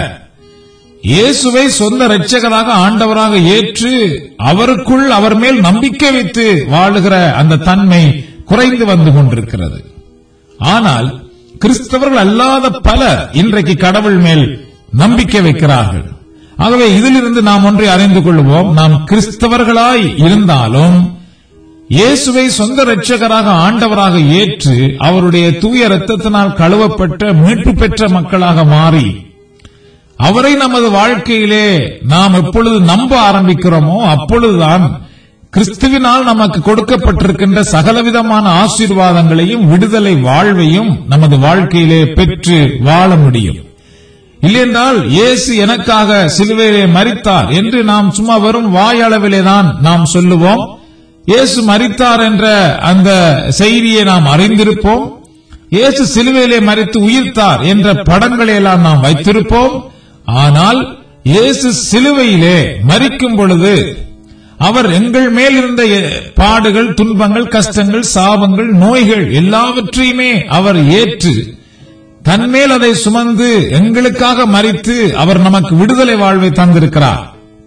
இயேசுவை சொந்த இரட்சகராக ஆண்டவராக ஏற்று அவருக்குள் அவர் மேல் நம்பிக்கை வைத்து வாழுகிற அந்த தன்மை குறைந்து வந்து கொண்டிருக்கிறது ஆனால் கிறிஸ்தவர்கள் அல்லாத பலர் இன்றைக்கு கடவுள் மேல் நம்பிக்கை வைக்கிறார்கள் ஆகவே இதிலிருந்து நாம் ஒன்றை அறிந்து கொள்வோம் நாம் கிறிஸ்தவர்களாய் இருந்தாலும் இயேசுவை சொந்த இரட்சகராக ஆண்டவராக ஏற்று அவருடைய தூய இரத்தத்தினால் கழுவப்பட்ட மீட்பு பெற்ற மக்களாக மாறி அவரை நமது வாழ்க்கையிலே நாம் எப்பொழுது நம்ப ஆரம்பிக்கிறோமோ அப்பொழுதுதான் கிறிஸ்துவினால் நமக்கு கொடுக்கப்பட்டிருக்கின்ற சகலவிதமான ஆசீர்வாதங்களையும் விடுதலை வாழ்வையும் நமது வாழ்க்கையிலே பெற்று வாழ முடியும் இல்லையென்றால் இயேசு எனக்காக சிலுவையிலே மரித்தார் என்று நாம் சும்மா வெறும் வாயளவிலே தான் நாம் சொல்லுவோம் இயேசு மரித்தார் என்ற அந்த செய்தியை நாம் அறிந்திருப்போம் இயேசு சிலுவையிலே மரித்து உயிர்த்தார் என்ற படங்களை எல்லாம் நாம் வைத்திருப்போம் ஆனால் இயேசு சிலுவையிலே மரிக்கும் பொழுது அவர் எங்கள் மேல் இருந்த எ- பாடுகள் துன்பங்கள் கஷ்டங்கள் சாபங்கள் நோய்கள் எல்லாவற்றையுமே அவர் ஏற்று தன்மேல் அதை சுமந்து எங்களுக்காக மரித்து அவர் நமக்கு விடுதலை வாழ்வை தந்திருக்கிறார்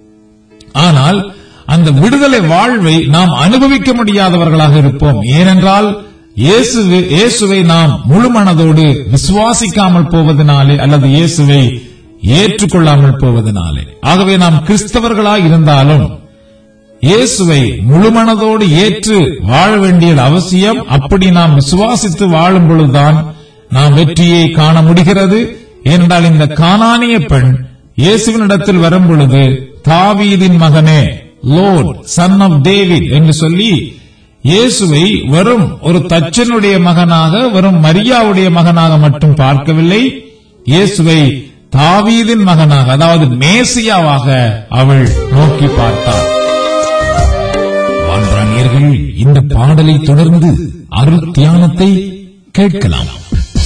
ஆனால் அந்த விடுதலை வாழ்வை நாம் அனுபவிக்க முடியாதவர்களாக இருப்போம் ஏனென்றால் இயேசுவை இயேசுவை நாம் முழு மனதோடு விசுவாசிக்காமல் போவதனாலே அல்லது இயேசுவை ஏற்றுக்கொள்ளாமல் போவதனாலே ஆகவே நாம் கிறிஸ்தவர்களாய் இருந்தாலும் இயேசுவை முழுமனதோடு ஏற்று வாழ வேண்டியது அவசியம் அப்படி நாம் விசுவாசித்து வாழும் பொழுதுதான் நாம் வெற்றியை காண முடிகிறது ஏனென்றால் இந்த கானானிய பெண் இயேசுவினிடத்தில் வரும் பொழுது தாவீதின் மகனே லோர்ட் சன் ஆஃப் டேவிட் என்று சொல்லி இயேசுவை வெறும் ஒரு தச்சனுடைய மகனாக வெறும் மரியாவுடைய மகனாக மட்டும் பார்க்கவில்லை இயேசுவை தாவீதின் மகனாக அதாவது மேசியாவாக அவள் நோக்கி பார்த்தாள் வான்பிராணியர்கள் இந்த பாடலை தொடர்ந்து அருள் தியானத்தை கேட்கலாம்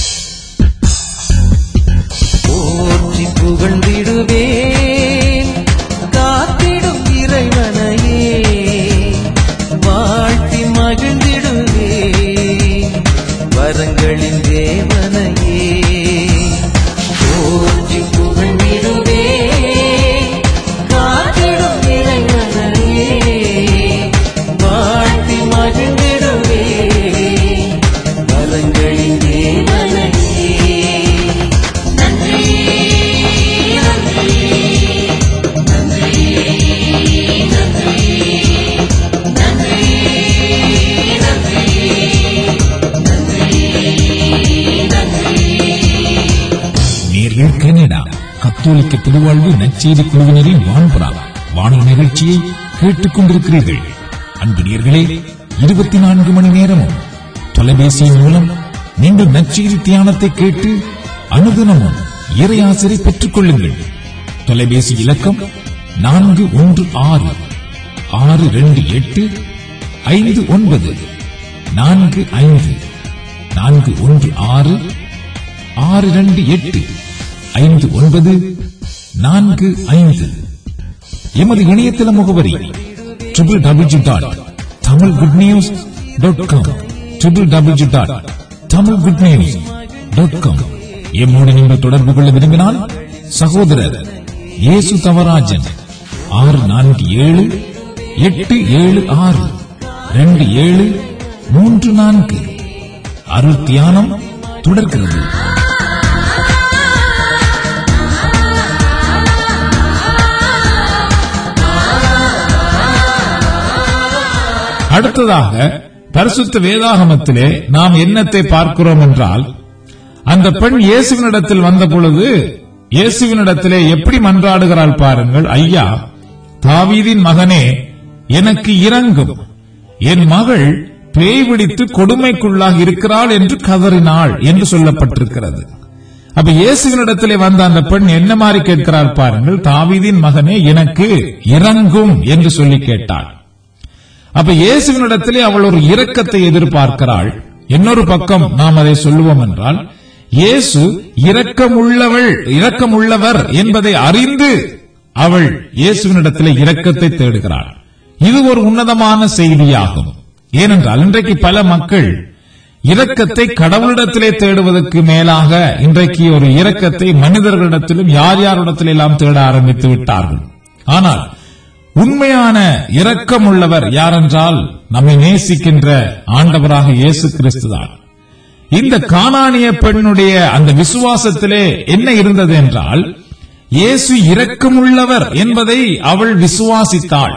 போற்றி புகழ்ந்திடுவேன் காத்திடும் இறைவனையே வாழ்த்தி மகிழ்ந்திடுவேன் வரங்களின் தேவனையே போற்றி புகழ்ந்திடுவேன் காத்திடும் இறைவனையே வாழ்த்தி மகிழ்ந்திடுவேன் வரங்களின் தேவனையே நன்றி நன்றி நன்றி நன்றி நன்றி நன்றி நன்றி நேர்கள் கனடா கத்தோலிக்க திருவாழ்வு நற்செய்தி குழுவினரின் வான்புறா வானொலி நிகழ்ச்சியை கேட்டுக் கொண்டிருக்கிறீர்கள் அன்பு நேர்களே இருபத்தி நான்கு மணி நேரமும் தொலைபேசியின் மூலம் நீங்கள் நற்செய்தி தியானத்தை கேட்டு அனுதினமும் இறையாசிரை பெற்றுக் கொள்ளுங்கள் தொலைபேசி இலக்கம் நான்கு ஒன்று ஆறு ஆறு ரெண்டு எட்டு ஐந்து ஒன்பது நான்கு ஐந்து நான்கு ஒன்று ஆறு ஆறு ரெண்டு எட்டு ஐந்து ஒன்பது நான்கு ஐந்து எமது இணையதள முகவரி triple W dot Tamil good news dot com triple W dot Tamil good news dot com எம்மோடு நீங்கள் தொடர்பு கொள்ள விரும்பினால் சகோதரர் இயேசு தவராஜன் ஆறு நான்கு ஏழு எட்டு ஏழு ஆறு ரெண்டு ஏழு மூன்று நான்கு அருள் தியானம் தொடர்கிறது அடுத்ததாக பரிசுத்த வேதாகமத்திலே நாம் என்னத்தை பார்க்கிறோம் என்றால் அந்த பெண் இயேசுவினிடத்தில் வந்த பொழுது இயேசுவினிடத்திலே எப்படி மன்றாடுகிறாள் பாருங்கள் ஐயா தாவீதின் மகனே எனக்கு இறங்கும் என் மகள் பேய் பிடித்து கொடுமைக்குள்ளாக இருக்கிறாள் என்று கதறினாள் என்று சொல்லப்பட்டிருக்கிறது அப்ப இயேசுவினிடத்திலே வந்த அந்த பெண் என்ன மாதிரி கேட்கிறாள் பாருங்கள் தாவீதின் மகனே எனக்கு இறங்கும் என்று சொல்லி கேட்டாள் அப்ப இயேசுவினிடத்திலே அவள் ஒரு இரக்கத்தை எதிர்பார்க்கிறாள் இன்னொரு பக்கம் நாம் அதை சொல்லுவோம் என்றால் இயேசு இரக்கமுள்ளவள் இரக்கமுள்ளவர் என்பதை அறிந்து அவள் இயேசுவினிடத்திலே இரக்கத்தை தேடுகிறாள் இது ஒரு உன்னதமான செய்தியாகும் ஏனென்றால் இன்றைக்கு பல மக்கள் இரக்கத்தை கடவுளிடத்திலே தேடுவதற்கு மேலாக இன்றைக்கு ஒரு இரக்கத்தை மனிதர்களிடத்திலும் யார் யாரிடத்திலும் எல்லாம் தேட ஆரம்பித்து விட்டார்கள் ஆனால் உண்மையான இரக்கமுள்ளவர் யாரென்றால் நம்மை நேசிக்கின்ற ஆண்டவராக இயேசு கிறிஸ்துதான் இந்த கானானிய பெண்ணுடைய அந்த விசுவாசத்திலே என்ன இருந்தது என்றால் இயேசு இரக்கமுள்ளவர் என்பதை அவள் விசுவாசித்தாள்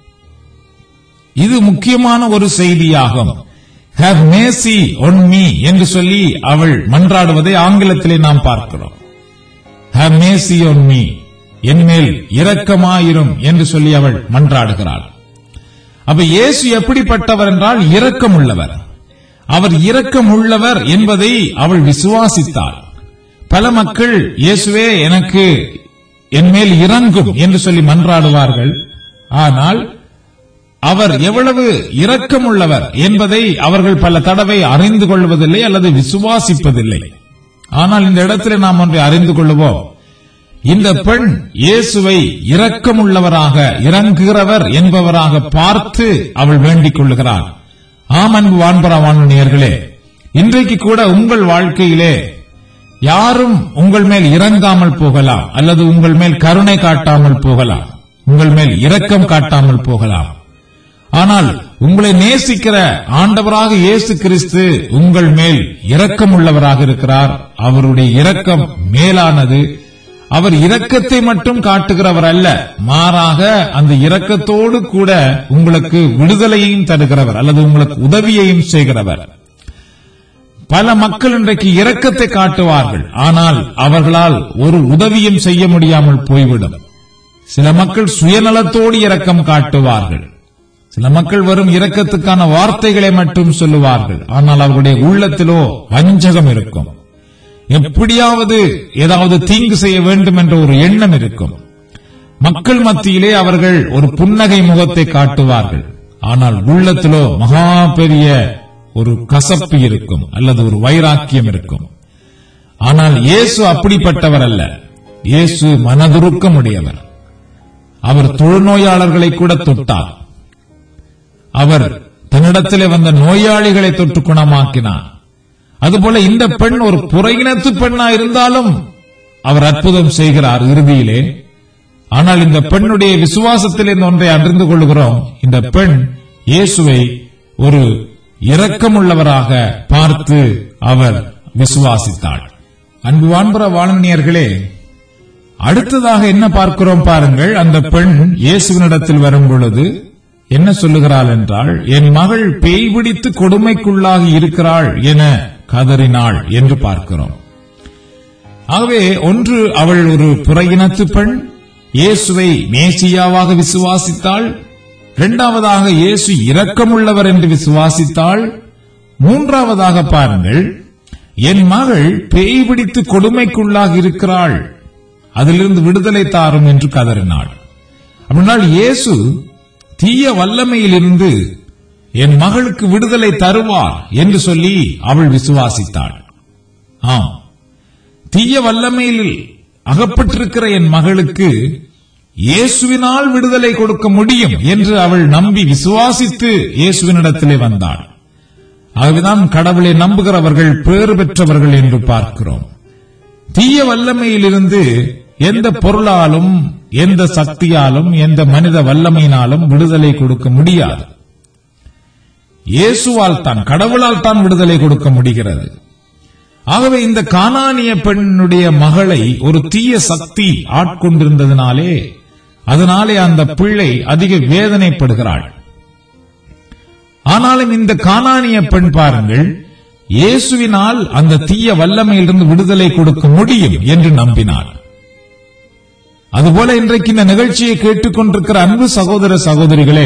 இது முக்கியமான ஒரு செய்தியாகும் have mercy on me என்று சொல்லி அவள் மன்றாடுவதை ஆங்கிலத்திலே நாம் பார்க்கிறோம் have mercy on me என்மேல் இரக்கமாயிரும் என்று சொல்லி அவள் மன்றாடுகிறாள் அப்ப இயேசு எப்படிப்பட்டவர் என்றால் இரக்கம் உள்ளவர் அவர் இரக்கம் உள்ளவர் என்பதை அவள் விசுவாசித்தாள் பல மக்கள் இயேசுவே எனக்கு என்மேல் இறங்கும் என்று சொல்லி மன்றாடுவார்கள் ஆனால் அவர் எவ்வளவு இரக்கமுள்ளவர் என்பதை அவர்கள் பல தடவை அறிந்து கொள்வதில்லை அல்லது விசுவாசிப்பதில்லை ஆனால் இந்த இடத்துல நாம் ஒன்றை அறிந்து கொள்வோம் இந்த பெண் இயேசுவை இரக்கமுள்ளவராக இறங்குகிறவர் என்பவராக பார்த்து அவள் வேண்டிக் கொள்ளுகிறாள் ஆம் அன்பு வான்பரா வானொலியர்களே இன்றைக்கு கூட உங்கள் வாழ்க்கையிலே யாரும் உங்கள் மேல் இறங்காமல் போகலாம் அல்லது உங்கள் மேல் கருணை காட்டாமல் போகலாம் உங்கள் மேல் இரக்கம் காட்டாமல் போகலாம் ஆனால் உங்களை நேசிக்கிற ஆண்டவராக இயேசு கிறிஸ்து உங்கள் மேல் இரக்கம் உள்ளவராக இருக்கிறார் அவருடைய இரக்கம் மேலானது அவர் இரக்கத்தை மட்டும் காட்டுகிறவர் அல்ல மாறாக அந்த இரக்கத்தோடு கூட உங்களுக்கு விடுதலையையும் தருகிறவர் அல்லது உங்களுக்கு உதவியையும் செய்கிறவர் பல மக்கள் இன்றைக்கு இரக்கத்தை காட்டுவார்கள் ஆனால் அவர்களால் ஒரு உதவியும் செய்ய முடியாமல் போய்விடும் சில மக்கள் சுயநலத்தோடு இரக்கம் காட்டுவார்கள் சில மக்கள் வரும் இரக்கத்துக்கான வார்த்தைகளை மட்டும் சொல்லுவார்கள் ஆனால் அவர்களுடைய உள்ளத்திலோ வஞ்சகம் இருக்கும் எப்படியாவது ஏதாவது தீங்கு செய்ய வேண்டும் என்ற ஒரு எண்ணம் இருக்கும் மக்கள் மத்தியிலே அவர்கள் ஒரு புன்னகை முகத்தை காட்டுவார்கள் ஆனால் உள்ளத்திலோ மகா பெரிய ஒரு கசப்பு இருக்கும் அல்லது ஒரு வைராக்கியம் இருக்கும் ஆனால் இயேசு அப்படிப்பட்டவர் அல்ல இயேசு மனதுருக்கம் உடையவர் அவர் தொழுநோயாளர்களை கூட தொட்டார் அவர் தன்னிடத்திலே வந்த நோயாளிகளை தொட்டு குணமாக்கினார் அதுபோல இந்த பெண் ஒரு புறையினத்து பெண்ணா இருந்தாலும் அவர் அற்புதம் செய்கிறார் இறுதியிலே ஆனால் இந்த பெண்ணுடைய விசுவாசத்திலே ஒன்றை அறிந்து கொள்கிறோம் இந்த பெண் இயேசுவை ஒரு இரக்கமுள்ளவராக பார்த்து அவர் விசுவாசித்தாள் அன்பு வான்புற வாழனியர்களே அடுத்ததாக என்ன பார்க்கிறோம் பாருங்கள் அந்த பெண் இயேசுவினிடத்தில் வரும் பொழுது என்ன சொல்லுகிறாள் என்றால் என் மகள் பேய் பிடித்து கொடுமைக்குள்ளாகி இருக்கிறாள் என கதறினாள் என்று பார்க்கிறோம் ஆகவே ஒன்று அவள் ஒரு புறையினத்து பெண் இயேசுவை மேசியாவாக விசுவாசித்தாள் இரண்டாவதாக இயேசு இரக்கமுள்ளவர் என்று விசுவாசித்தாள் மூன்றாவதாக பாருங்கள் என் மகள் பேய் பிடித்து கொடுமைக்குள்ளாகி இருக்கிறாள் அதிலிருந்து விடுதலை தாரும் என்று கதறினாள் அப்படினால் இயேசு தீய வல்லமையிலிருந்து என் மகளுக்கு விடுதலை தருவார் என்று சொல்லி அவள் விசுவாசித்தாள் ஆம் தீய வல்லமையில் அகப்பட்டிருக்கிற என் மகளுக்கு இயேசுவினால் விடுதலை கொடுக்க முடியும் என்று அவள் நம்பி விசுவாசித்து இயேசுவினிடத்திலே வந்தாள் ஆகவேதான் கடவுளை நம்புகிறவர்கள் பேறு பெற்றவர்கள் என்று பார்க்கிறோம் தீய வல்லமையிலிருந்து எந்த பொருளாலும் எந்த சக்தியாலும் எந்த மனித வல்லமையினாலும் விடுதலை கொடுக்க முடியாது இயேசுவால் தான் கடவுளால் தான் விடுதலை கொடுக்க முடிகிறது ஆகவே இந்த கானானிய பெண்ணுடைய மகளை ஒரு தீய சக்தி ஆட்கொண்டிருந்ததினாலே அதனாலே அந்த பிள்ளை அதிக வேதனைப்படுகிறாள் ஆனாலும் இந்த கானானிய பெண் பாருங்கள் இயேசுவினால் அந்த தீய வல்லமையிலிருந்து விடுதலை கொடுக்க முடியும் என்று நம்பினாள் அதுபோல இன்றைக்கு இந்த நிகழ்ச்சியை கேட்டுக்கொண்டிருக்கிற அன்பு சகோதர சகோதரிகளே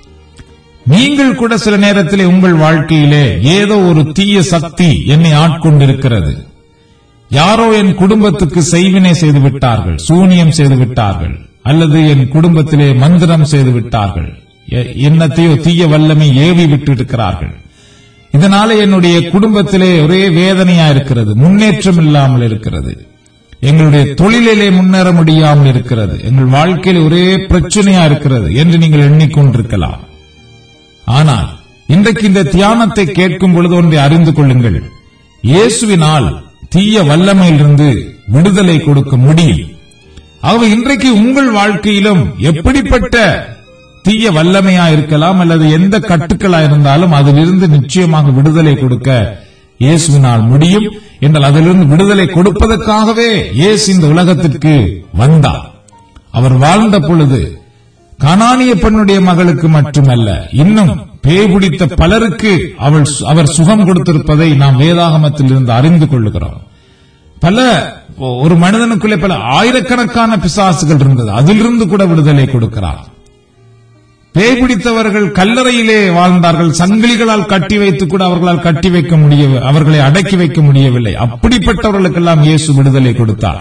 நீங்கள் கூட சில நேரத்திலே உங்கள் வாழ்க்கையிலே ஏதோ ஒரு தீய சக்தி என்னை ஆட்கொண்டிருக்கிறது யாரோ என் குடும்பத்துக்கு செய்வினை செய்து விட்டார்கள் சூனியம் செய்து விட்டார்கள் அல்லது என் குடும்பத்திலே மந்திரம் செய்து விட்டார்கள் எ- என்னத்தையோ தீய வல்லமை ஏவி விட்டு இருக்கிறார்கள் இதனால என்னுடைய குடும்பத்திலே ஒரே வேதனையா இருக்கிறது முன்னேற்றம் இல்லாமல் இருக்கிறது எங்களுடைய தொழிலிலே முன்னேற முடியாமல் இருக்கிறது எங்கள் வாழ்க்கையில் ஒரே பிரச்சனையா இருக்கிறது என்று நீங்கள் எண்ணிக்கொண்டிருக்கலாம் ஆனால் இன்றைக்கு இந்த தியானத்தை கேட்கும் பொழுது ஒன்றை அறிந்து கொள்ளுங்கள் இயேசுவினால் தீய வல்லமையிலிருந்து விடுதலை கொடுக்க முடியும் ஆகவே இன்றைக்கு உங்கள் வாழ்க்கையிலும் எப்படிப்பட்ட தீய வல்லமையா இருக்கலாம் அல்லது எந்த கட்டுக்களா இருந்தாலும் அதிலிருந்து நிச்சயமாக விடுதலை கொடுக்க இயேசுவினால் முடியும் என்றால் அதிலிருந்து விடுதலை கொடுப்பதற்காகவே இயேசு இந்த உலகத்திற்கு வந்தார் அவர் வாழ்ந்த பொழுது கனானிய பெண்ணுடைய மகளுக்கு மட்டுமல்ல இன்னும் பேய் பிடித்த பலருக்கு அவள் அவர் சுகம் கொடுத்திருப்பதை நாம் வேதாகமத்தில் இருந்து அறிந்து கொள்ளுகிறோம் பல ஒரு மனிதனுக்குள்ளே பல ஆயிரக்கணக்கான பிசாசுகள் இருந்தது அதிலிருந்து கூட விடுதலை கொடுக்கிறார் பேய் பிடித்தவர்கள் கல்லறையிலே வாழ்ந்தார்கள் சங்கிலிகளால் கட்டி வைத்து கூட அவர்களால் கட்டி வைக்க முடிய அவர்களை அடக்கி வைக்க முடியவில்லை அப்படிப்பட்டவர்களுக்கெல்லாம் இயேசு விடுதலை கொடுத்தார்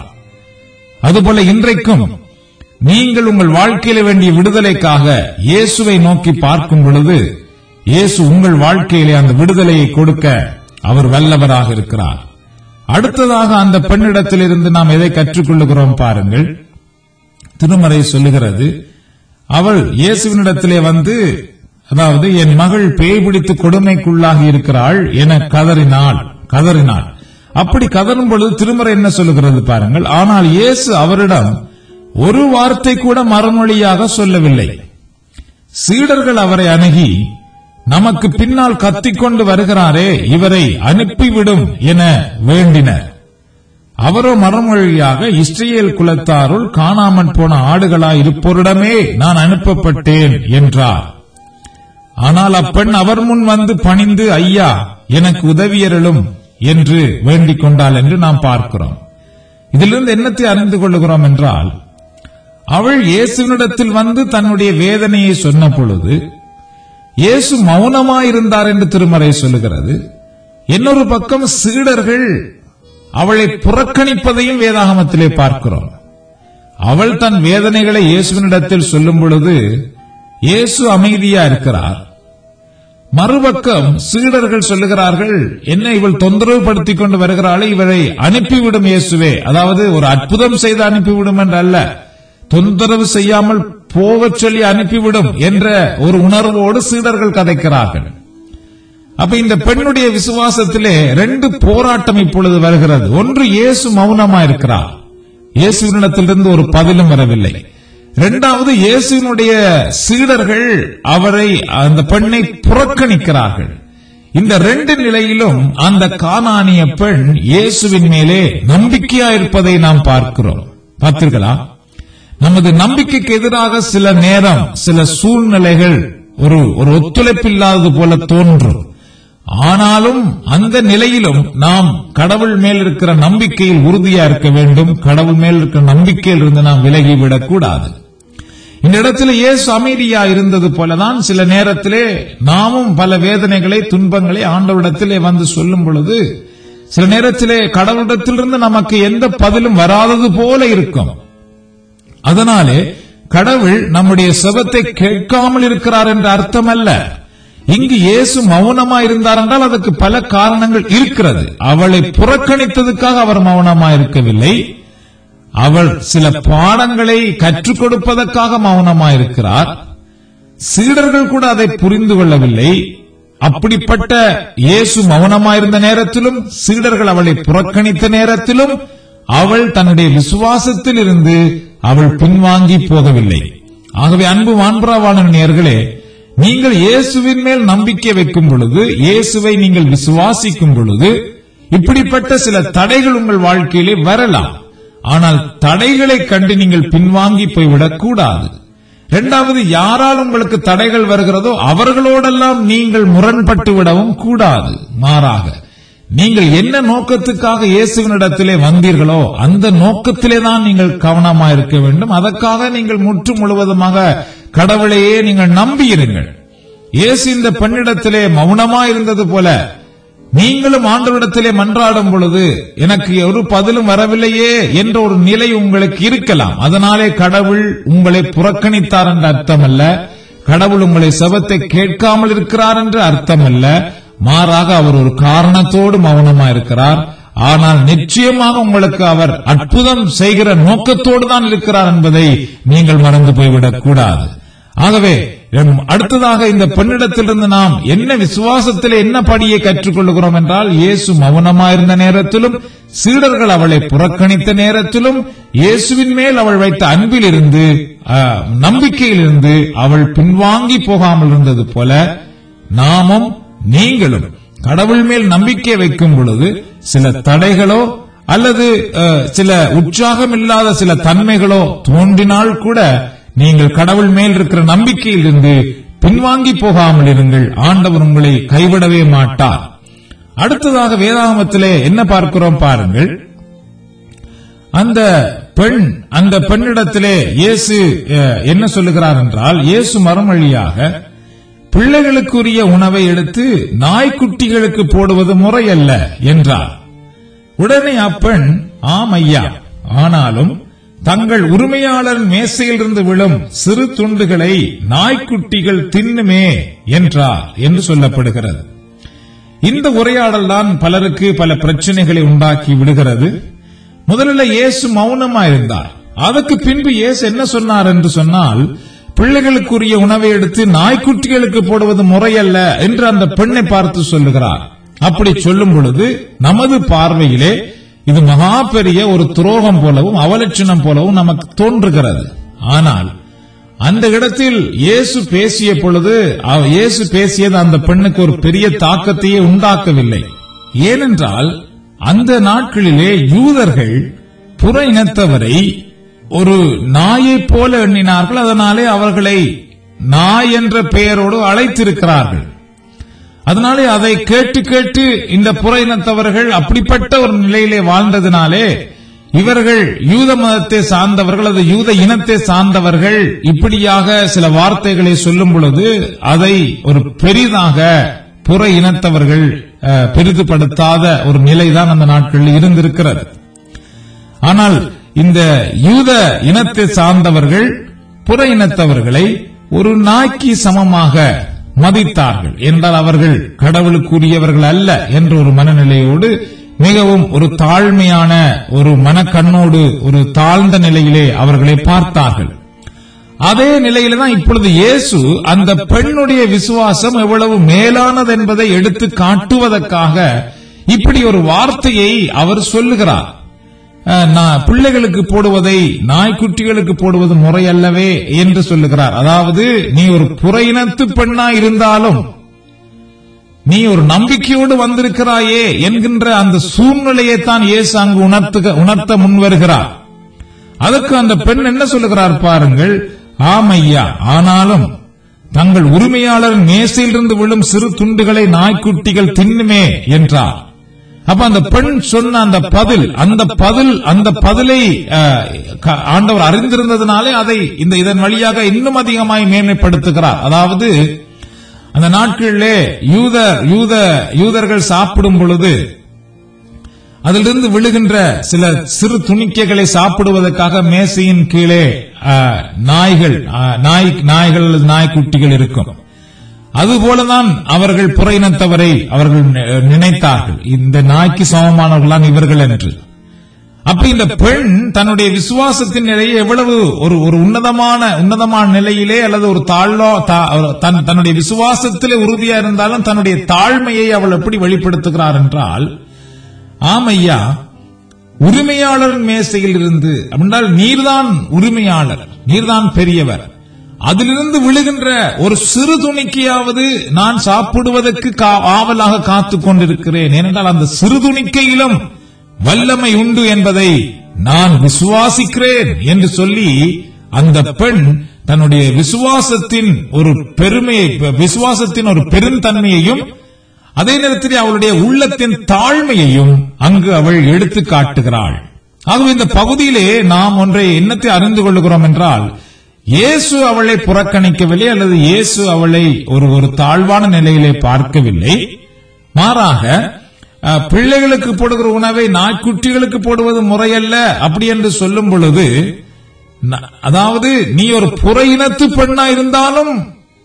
அதுபோல இன்றைக்கும் நீங்கள் உங்கள் வாழ்க்கையில வேண்டிய விடுதலைக்காக இயேசுவை நோக்கி பார்க்கும் பொழுது இயேசு உங்கள் வாழ்க்கையிலே அந்த விடுதலையை கொடுக்க அவர் வல்லவராக இருக்கிறார் அடுத்ததாக அந்த பெண்ணிடத்திலிருந்து நாம் எதை கற்றுக்கொள்ளுகிறோம் பாருங்கள் திருமறை சொல்லுகிறது அவள் இயேசுவினிடத்திலே வந்து அதாவது என் மகள் பேய் பிடித்து கொடுமைக்குள்ளாகி இருக்கிறாள் என கதறினாள் கதறினாள் அப்படி கதறும் பொழுது திருமறை என்ன சொல்லுகிறது பாருங்கள் ஆனால் இயேசு அவரிடம் ஒரு வார்த்தை கூட மறுமொழியாக சொல்லவில்லை சீடர்கள் அவரை அணுகி நமக்கு பின்னால் கத்திக்கொண்டு வருகிறாரே இவரை அனுப்பிவிடும் என வேண்டினர் அவரோ மறுமொழியாக இஸ்ரேல் குலத்தாருள் காணாமற் போன ஆடுகளாய் இருப்போரிடமே நான் அனுப்பப்பட்டேன் என்றார் ஆனால் அப்பெண் அவர் முன் வந்து பணிந்து ஐயா எனக்கு உதவியருளும் என்று வேண்டிக் கொண்டாள் என்று நாம் பார்க்கிறோம் இதிலிருந்து என்னத்தை அறிந்து கொள்ளுகிறோம் என்றால் அவள் இயேசுவினிடத்தில் வந்து தன்னுடைய வேதனையை சொன்ன பொழுது இயேசு மௌனமாயிருந்தார் என்று திருமறை சொல்லுகிறது இன்னொரு பக்கம் சீடர்கள் அவளை புறக்கணிப்பதையும் வேதாகமத்திலே பார்க்கிறோம் அவள் தன் வேதனைகளை இயேசுவினிடத்தில் சொல்லும் பொழுது இயேசு அமைதியா இருக்கிறார் மறுபக்கம் சீடர்கள் சொல்லுகிறார்கள் என்ன இவள் தொந்தரவு படுத்திக் கொண்டு வருகிறாளே இவரை அனுப்பிவிடும் இயேசுவே அதாவது ஒரு அற்புதம் செய்து அனுப்பிவிடும் என்று அல்ல தொந்தரவு செய்யாமல் போகச் சொல்லி அனுப்பிவிடும் என்ற ஒரு உணர்வோடு சீடர்கள் கதைக்கிறார்கள் அப்ப இந்த பெண்ணுடைய விசுவாசத்திலே ரெண்டு போராட்டம் இப்பொழுது வருகிறது ஒன்று இயேசு மௌனமா இருக்கிறார் இயேசுவினிடத்திலிருந்து ஒரு பதிலும் வரவில்லை இரண்டாவது இயேசுவினுடைய சீடர்கள் அவரை அந்த பெண்ணை புறக்கணிக்கிறார்கள் இந்த ரெண்டு நிலையிலும் அந்த கானானிய பெண் இயேசுவின் மேலே நம்பிக்கையா இருப்பதை நாம் பார்க்கிறோம் பார்த்தீர்களா நமது நம்பிக்கைக்கு எதிராக சில நேரம் சில சூழ்நிலைகள் ஒரு ஒரு ஒத்துழைப்பில்லாதது போல தோன்றும் ஆனாலும் அந்த நிலையிலும் நாம் கடவுள் மேல் இருக்கிற நம்பிக்கையில் உறுதியா இருக்க வேண்டும் கடவுள் மேல் இருக்கிற நம்பிக்கையில் இருந்து நாம் விலகிவிடக் கூடாது இந்த இடத்துல இயேசு அமைதியா இருந்தது போலதான் சில நேரத்திலே நாமும் பல வேதனைகளை துன்பங்களை ஆண்டவரிடத்திலே வந்து சொல்லும் பொழுது சில நேரத்திலே கடவுளிடத்திலிருந்து நமக்கு எந்த பதிலும் வராதது போல இருக்கும் அதனாலே கடவுள் நம்முடைய செபத்தை கேட்காமல் இருக்கிறார் என்ற அர்த்தம் அல்ல இங்கு இயேசு மௌனமா இருந்தார் என்றால் அதற்கு பல காரணங்கள் இருக்கிறது அவளை புறக்கணித்ததுக்காக அவர் மௌனமா இருக்கவில்லை அவள் சில பாடங்களை கற்றுக் கொடுப்பதற்காக மௌனமா இருக்கிறார் சீடர்கள் கூட அதை புரிந்து கொள்ளவில்லை அப்படிப்பட்ட இயேசு மௌனமாயிருந்த நேரத்திலும் சீடர்கள் அவளை புறக்கணித்த நேரத்திலும் அவள் தன்னுடைய விசுவாசத்தில் இருந்து அவள் பின்வாங்கி போகவில்லை ஆகவே அன்பு வான்புறாவான நேர்களே நீங்கள் இயேசுவின் மேல் நம்பிக்கை வைக்கும் பொழுது இயேசுவை நீங்கள் விசுவாசிக்கும் பொழுது இப்படிப்பட்ட சில தடைகள் உங்கள் வாழ்க்கையிலே வரலாம் ஆனால் தடைகளை கண்டு நீங்கள் பின்வாங்கி போய்விடக் கூடாது இரண்டாவது யாரால் உங்களுக்கு தடைகள் வருகிறதோ அவர்களோடெல்லாம் நீங்கள் முரண்பட்டு விடவும் கூடாது மாறாக நீங்கள் என்ன நோக்கத்துக்காக இயேசுவினிடத்திலே வந்தீர்களோ அந்த நோக்கத்திலே தான் நீங்கள் கவனமா இருக்க வேண்டும் அதற்காக நீங்கள் முற்று முழுவதுமாக கடவுளையே நீங்கள் நம்பியிருங்கள் இயேசு இந்த பெண்ணிடத்திலே மௌனமா இருந்தது போல நீங்களும் ஆண்டவரிடத்திலே மன்றாடும் பொழுது எனக்கு ஒரு பதிலும் வரவில்லையே என்ற ஒரு நிலை உங்களுக்கு இருக்கலாம் அதனாலே கடவுள் உங்களை புறக்கணித்தார் என்ற அர்த்தம் அல்ல கடவுள் உங்களை செபத்தை கேட்காமல் இருக்கிறார் என்று அர்த்தம் அல்ல மாறாக அவர் ஒரு காரணத்தோடு மௌனமா இருக்கிறார் ஆனால் நிச்சயமாக உங்களுக்கு அவர் அற்புதம் செய்கிற நோக்கத்தோடு தான் இருக்கிறார் என்பதை நீங்கள் மறந்து போய்விடக் கூடாது ஆகவே எம் அடுத்ததாக இந்த பெண்ணிடத்திலிருந்து நாம் என்ன விசுவாசத்தில் என்ன படியை கற்றுக்கொள்கிறோம் என்றால் இயேசு மௌனமாயிருந்த நேரத்திலும் சீடர்கள் அவளை புறக்கணித்த நேரத்திலும் இயேசுவின் மேல் அவள் வைத்த அன்பில் இருந்து நம்பிக்கையிலிருந்து அவள் பின்வாங்கி போகாமல் இருந்தது போல நாமும் நீங்களும் கடவுள் மேல் நம்பிக்கை வைக்கும் பொழுது சில தடைகளோ அல்லது அஹ், சில உற்சாகம் இல்லாத சில தன்மைகளோ தோன்றினால் கூட நீங்கள் கடவுள் மேல் இருக்கிற நம்பிக்கையில் இருந்து பின்வாங்கி போகாமல் இருங்கள் ஆண்டவர் உங்களை கைவிடவே மாட்டார் அடுத்ததாக வேதாகமத்திலே என்ன பார்க்கிறோம் பாருங்கள் அந்த பெண் அந்த பெண்ணிடத்திலே இயேசு அஹ், என்ன சொல்லுகிறார் என்றால் இயேசு மறுமொழியாக பிள்ளைகளுக்குரிய உணவை எடுத்து நாய்க்குட்டிகளுக்கு போடுவது முறையல்ல என்றார் உடனே அப்பெண் ஆம் ஐயா ஆனாலும் தங்கள் உரிமையாளர் மேசையிலிருந்து விழும் சிறு துண்டுகளை நாய்க்குட்டிகள் தின்னுமே என்றார் என்று சொல்லப்படுகிறது இந்த உரையாடல் தான் பலருக்கு பல பிரச்சனைகளை உண்டாக்கி விடுகிறது முதலில் இயேசு மௌனமா இருந்தார் அதற்கு பின்பு இயேசு என்ன சொன்னார் என்று சொன்னால் பிள்ளைகளுக்குரிய உணவை எடுத்து நாய்க்குட்டிகளுக்கு போடுவது முறையல்ல என்று அந்த பெண்ணை பார்த்து சொல்லுகிறார் அப்படி சொல்லும் பொழுது நமது பார்வையிலே இது மகா பெரிய ஒரு துரோகம் போலவும் அவலட்சணம் போலவும் நமக்கு தோன்றுகிறது ஆனால் அந்த இடத்தில் இயேசு பேசிய பொழுது அவ- இயேசு பேசியது அந்த பெண்ணுக்கு ஒரு பெரிய தாக்கத்தையே உண்டாக்கவில்லை ஏனென்றால் அந்த நாட்களிலே யூதர்கள் புற இனத்தவரை ஒரு நாயைப் போல எண்ணினார்கள் அதனாலே அவர்களை நாய் என்ற பெயரோடு அழைத்திருக்கிறார்கள் அதனாலே அதை கேட்டு கேட்டு இந்த புற இனத்தவர்கள் அப்படிப்பட்ட ஒரு நிலையிலே வாழ்ந்ததினாலே இவர்கள் யூத மதத்தை சார்ந்தவர்கள் அது யூத இனத்தை சார்ந்தவர்கள் இப்படியாக சில வார்த்தைகளை சொல்லும் பொழுது அதை ஒரு பெரிதாக புற இனத்தவர்கள் அஹ், பெரிதுபடுத்தாத ஒரு நிலைதான் அந்த நாட்களில் இருந்திருக்கிறது ஆனால் இந்த யூத இனத்தை சார்ந்தவர்கள் புற இனத்தவர்களை ஒரு நாய்க்கு சமமாக மதித்தார்கள் என்றால் அவர்கள் கடவுளுக்குரியவர்கள் அல்ல என்ற ஒரு மனநிலையோடு மிகவும் ஒரு தாழ்மையான ஒரு மனக்கண்ணோடு ஒரு தாழ்ந்த நிலையிலே அவர்களை பார்த்தார்கள் அதே நிலையில தான் இப்பொழுது இயேசு அந்த பெண்ணுடைய விசுவாசம் எவ்வளவு மேலானது என்பதை எடுத்து காட்டுவதற்காக இப்படி ஒரு வார்த்தையை அவர் சொல்லுகிறார் அஹ், நான் பிள்ளைகளுக்கு போடுவதை நாய்க்குட்டிகளுக்கு போடுவது முறையல்லவே என்று சொல்லுகிறார் அதாவது நீ ஒரு புற இனத்து பெண்ணா இருந்தாலும் நீ ஒரு நம்பிக்கையோடு வந்திருக்கிறாயே என்கின்ற அந்த சூழ்நிலையை தான் இயேசு அங்கு உணர்த்துக உணர்த்த முன்வருகிறார் அதற்கு அந்த பெண் என்ன சொல்லுகிறார் பாருங்கள் ஆமையா ஆனாலும் தங்கள் உரிமையாளரின் மேசையிலிருந்து விழும் சிறு துண்டுகளை நாய்க்குட்டிகள் தின்னுமே என்றார் அப்ப அந்த பெண் சொன்ன அந்த பதில் அந்த பதில் அந்த பதிலை அஹ், க- ஆண்டவர் அறிந்திருந்ததினாலே அதை இந்த இதன் வழியாக இன்னும் அதிகமாய் மேன்மைப்படுத்துகிறார் அதாவது அந்த நாட்களிலே யூத யூத யூதர்கள் சாப்பிடும் பொழுது அதிலிருந்து விழுகின்ற சில சிறு துணிக்கைகளை சாப்பிடுவதற்காக மேசையின் கீழே ஆ, நாய்கள் ஆ, நாய் நாய்கள் அல்லது நாய்க்குட்டிகள் இருக்கும் அதுபோலதான் அவர்கள் புற இனத்தவரை அவர்கள் நி- நினைத்தார்கள் இந்த நாய்க்கு சமமானவர்களான் இவர்கள் என்று அப்ப இந்த பெண் தன்னுடைய விசுவாசத்தின் நிலையை எவ்வளவு ஒரு ஒரு உன்னதமான உன்னதமான நிலையிலே அல்லது ஒரு தாழ்வா தா- தன் தன்னுடைய விசுவாசத்திலே உறுதியா இருந்தாலும் தன்னுடைய தாழ்மையை அவள் எப்படி வெளிப்படுத்துகிறார் என்றால் ஆமையா உரிமையாளரின் மேசையில் இருந்து அப்படின்றால் நீர்தான் உரிமையாளர் நீர்தான் பெரியவர் அதிலிருந்து விழுகின்ற ஒரு சிறு துணிக்கையாவது நான் சாப்பிடுவதற்கு கா- ஆவலாக காத்துக் கொண்டிருக்கிறேன் ஏனென்றால் அந்த சிறு துணிக்கையிலும் வல்லமை உண்டு என்பதை நான் விசுவாசிக்கிறேன் என்று சொல்லி அந்த பெண் தன்னுடைய விசுவாசத்தின் ஒரு பெருமையை விசுவாசத்தின் ஒரு பெருந்தன்மையையும் அதே நேரத்தில் அவளுடைய உள்ளத்தின் தாழ்மையையும் அங்கு அவள் எடுத்து காட்டுகிறாள் ஆகவே இந்த பகுதியிலே நாம் ஒன்றை என்னத்தை அறிந்து கொள்ளுகிறோம் என்றால் இயேசு அவளை புறக்கணிக்கவில்லை அல்லது இயேசு அவளை ஒரு ஒரு தாழ்வான நிலையிலே பார்க்கவில்லை மாறாக அஹ், பிள்ளைகளுக்கு போடுகிற உணவை நாய்க்குட்டிகளுக்கு போடுவது முறையல்ல அப்படி என்று சொல்லும் பொழுது ந- அதாவது நீ ஒரு புற இனத்து பெண்ணா இருந்தாலும்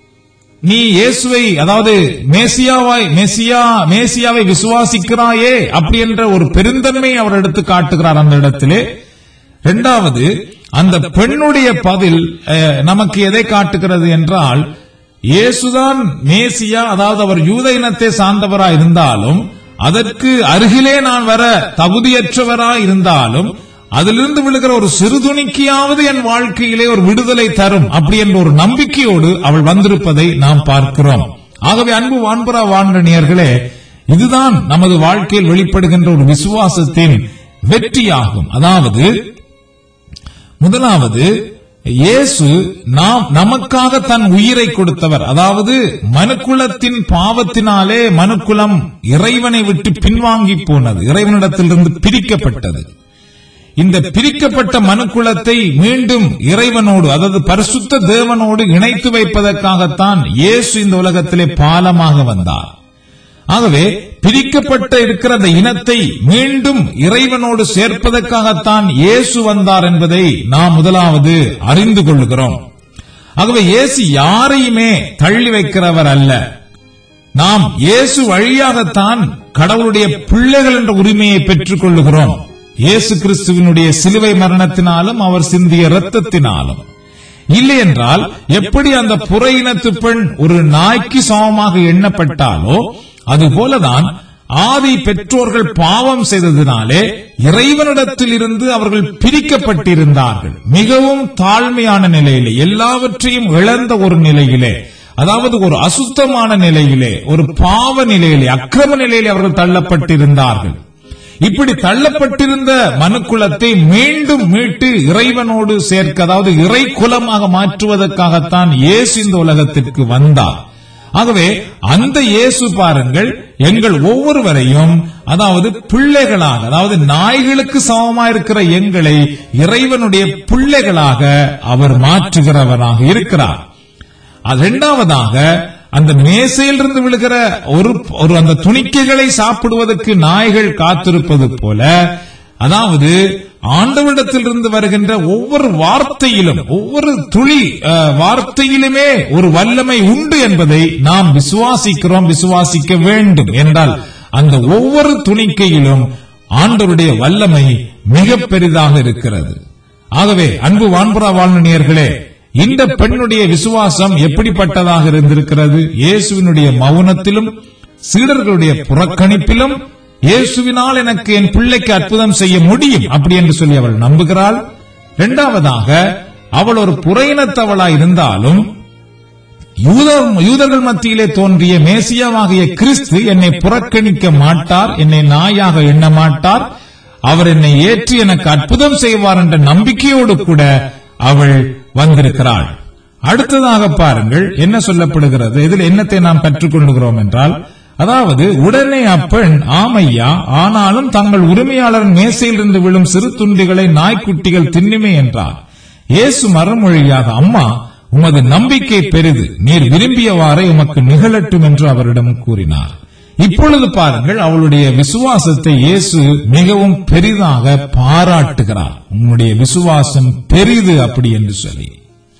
நீ இயேசுவை அதாவது மேசியாவாய் மேசியா மேசியாவை விசுவாசிக்கிறாயே அப்படி என்ற ஒரு பெருந்தன்மை அவர் எடுத்து காட்டுகிறார் அந்த இடத்திலே இரண்டாவது அந்த பெண்ணுடைய பதில் அஹ், நமக்கு எதை காட்டுகிறது என்றால் இயேசுதான் மேசியா அதாவது அவர் யூத இனத்தை சார்ந்தவராய் இருந்தாலும் அதற்கு அருகிலே நான் வர தகுதியற்றவராய் இருந்தாலும் அதிலிருந்து விழுகிற ஒரு சிறு துணிக்கையாவது என் வாழ்க்கையிலே ஒரு விடுதலை தரும் அப்படி என்ற ஒரு நம்பிக்கையோடு அவள் வந்திருப்பதை நாம் பார்க்கிறோம் ஆகவே அன்பு வான்புறா வான்கணியர்களே இதுதான் நமது வாழ்க்கையில் வெளிப்படுகின்ற ஒரு விசுவாசத்தின் வெற்றியாகும் அதாவது முதலாவது இயேசு நாம் நமக்காக தன் உயிரை கொடுத்தவர் அதாவது மனுக்குலத்தின் பாவத்தினாலே மனுக்குலம் இறைவனை விட்டு பின்வாங்கி போனது இறைவனிடத்திலிருந்து பிரிக்கப்பட்டது இந்த பிரிக்கப்பட்ட மனுக்குலத்தை மீண்டும் இறைவனோடு அதாவது பரிசுத்த தேவனோடு இணைத்து வைப்பதற்காகத்தான் இயேசு இந்த உலகத்திலே பாலமாக வந்தார் ஆகவே பிரிக்கப்பட்ட இருக்கிற அந்த இனத்தை மீண்டும் இறைவனோடு சேர்ப்பதற்காகத்தான் இயேசு வந்தார் என்பதை நாம் முதலாவது அறிந்து கொள்ளுகிறோம் ஆகவே இயேசு யாரையுமே தள்ளி வைக்கிறவர் அல்ல நாம் இயேசு வழியாகத்தான் கடவுளுடைய பிள்ளைகள் என்ற உரிமையை பெற்றுக் கொள்ளுகிறோம் இயேசு கிறிஸ்துவினுடைய சிலுவை மரணத்தினாலும் அவர் சிந்திய இரத்தத்தினாலும் இல்லை என்றால் எப்படி அந்த புற இனத்து பெண் ஒரு நாய்க்கு சமமாக எண்ணப்பட்டாலோ அதுபோலதான் ஆதி பெற்றோர்கள் பாவம் செய்ததினாலே இறைவனிடத்தில் இருந்து அவர்கள் பிரிக்கப்பட்டிருந்தார்கள் மிகவும் தாழ்மையான நிலையிலே எல்லாவற்றையும் இழந்த ஒரு நிலையிலே அதாவது ஒரு அசுத்தமான நிலையிலே ஒரு பாவ நிலையிலே அக்கிரம நிலையிலே அவர்கள் தள்ளப்பட்டிருந்தார்கள் இப்படி தள்ளப்பட்டிருந்த மனுக்குலத்தை மீண்டும் மீட்டு இறைவனோடு சேர்க்க அதாவது இறை குலமாக மாற்றுவதற்காகத்தான் இயேசு இந்த உலகத்திற்கு வந்தார் ஆகவே அந்த இயேசு பாருங்கள் எங்கள் ஒவ்வொருவரையும் அதாவது பிள்ளைகளாக அதாவது நாய்களுக்கு சமமா இருக்கிற எங்களை இறைவனுடைய பிள்ளைகளாக அவர் மாற்றுகிறவராக இருக்கிறார் அது இரண்டாவதாக அந்த மேசையிலிருந்து விழுகிற ஒரு ஒரு அந்த துணிக்கைகளை சாப்பிடுவதற்கு நாய்கள் காத்திருப்பது போல அதாவது ஆண்டவரிடத்திலிருந்து வருகின்ற ஒவ்வொரு வார்த்தையிலும் ஒவ்வொரு துளி அஹ், வார்த்தையிலுமே ஒரு வல்லமை உண்டு என்பதை நாம் விசுவாசிக்கிறோம் விசுவாசிக்க வேண்டும் என்றால் அந்த ஒவ்வொரு துணிக்கையிலும் ஆண்டவருடைய வல்லமை மிக பெரிதாக இருக்கிறது ஆகவே அன்பு வான்புறா வாழ்நனியர்களே இந்த பெண்ணுடைய விசுவாசம் எப்படிப்பட்டதாக இருந்திருக்கிறது இயேசுவினுடைய மௌனத்திலும் சீடர்களுடைய புறக்கணிப்பிலும் இயேசுவினால் எனக்கு என் பிள்ளைக்கு அற்புதம் செய்ய முடியும் அப்படி என்று சொல்லி அவள் நம்புகிறாள் இரண்டாவதாக அவள் ஒரு புறையினத்தவளாய் இருந்தாலும் யூத- யூதர்கள் மத்தியிலே தோன்றிய மேசியாவாகிய கிறிஸ்து என்னை புறக்கணிக்க மாட்டார் என்னை நாயாக எண்ண மாட்டார் அவர் என்னை ஏற்றி எனக்கு அற்புதம் செய்வார் என்ற நம்பிக்கையோடு கூட அவள் வந்திருக்கிறாள் அடுத்ததாக பாருங்கள் என்ன சொல்லப்படுகிறது இதில் என்னத்தை நாம் கற்றுக்கொள்கிறோம் என்றால் அதாவது உடனே அப்பெண் ஆமையா ஆனாலும் தங்கள் உரிமையாளர் மேசையிலிருந்து விழும் சிறு துண்டுகளை நாய்க்குட்டிகள் தின்னுமே என்றார் இயேசு மறுமொழியாக அம்மா உமது நம்பிக்கை பெரிது நீர் விரும்பியவாறே உமக்கு நிகழட்டும் என்று அவரிடம் கூறினார் இப்பொழுது பாருங்கள் அவளுடைய விசுவாசத்தை இயேசு மிகவும் பெரிதாக பாராட்டுகிறார் உன்னுடைய விசுவாசம் பெரிது அப்படி என்று சொல்லி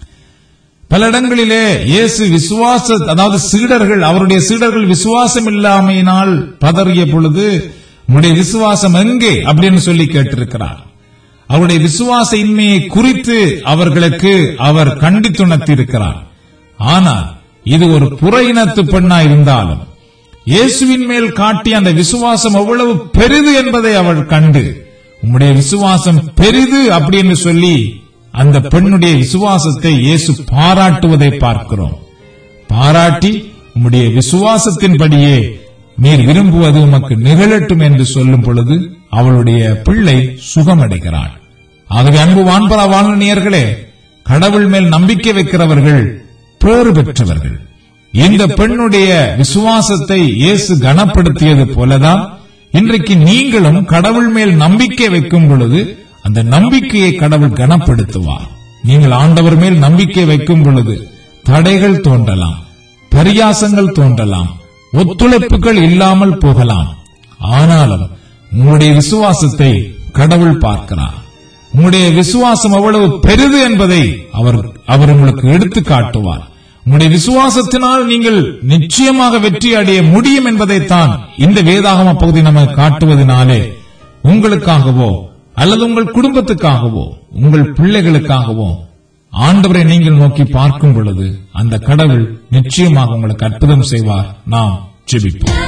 பல இடங்களிலே இயேசு விசுவாச அதாவது சீடர்கள் அவருடைய சீடர்கள் விசுவாசம் இல்லாமையினால் பதறிய பொழுது உன்னுடைய விசுவாசம் எங்கே அப்படின்னு சொல்லி கேட்டிருக்கிறார் அவருடைய விசுவாச இன்மையை குறித்து அவர்களுக்கு அவர் கண்டித்துணர்த்தி இருக்கிறார் ஆனால் இது ஒரு புற இனத்து பெண்ணா இருந்தாலும் இயேசுவின் மேல் காட்டிய அந்த விசுவாசம் எவ்வளவு பெரிது என்பதை அவள் கண்டு உம்முடைய விசுவாசம் பெரிது அப்படி என்று சொல்லி அந்த பெண்ணுடைய விசுவாசத்தை இயேசு பாராட்டுவதை பார்க்கிறோம் பாராட்டி உம்முடைய விசுவாசத்தின்படியே நீர் விரும்புவது உமக்கு நிகழட்டும் என்று சொல்லும் பொழுது அவளுடைய பிள்ளை சுகமடைகிறாள் ஆகவே அன்பு வான்பரா வாழ்நீர்களே கடவுள் மேல் நம்பிக்கை வைக்கிறவர்கள் பேறு பெற்றவர்கள் இந்த பெண்ணுடைய விசுவாசத்தை இயேசு கனப்படுத்தியது போலதான் இன்றைக்கு நீங்களும் கடவுள் மேல் நம்பிக்கை வைக்கும் பொழுது அந்த நம்பிக்கையை கடவுள் கனப்படுத்துவார் நீங்கள் ஆண்டவர் மேல் நம்பிக்கை வைக்கும் பொழுது தடைகள் தோன்றலாம் பரியாசங்கள் தோன்றலாம் ஒத்துழைப்புகள் இல்லாமல் போகலாம் ஆனாலும் உங்களுடைய விசுவாசத்தை கடவுள் பார்க்கிறார் உங்களுடைய விசுவாசம் அவ்வளவு பெரிது என்பதை அவர் அவர் உங்களுக்கு எடுத்து காட்டுவார் உங்களுடைய விசுவாசத்தினால் நீங்கள் நிச்சயமாக வெற்றி அடைய முடியும் என்பதைத்தான் இந்த வேதாகம பகுதி நமக்கு காட்டுவதனாலே உங்களுக்காகவோ அல்லது உங்கள் குடும்பத்துக்காகவோ உங்கள் பிள்ளைகளுக்காகவோ ஆண்டவரை நீங்கள் நோக்கி பார்க்கும் பொழுது அந்த கடவுள் நிச்சயமாக உங்களுக்கு அற்புதம் செய்வார் நாம் ஜெபிப்போம்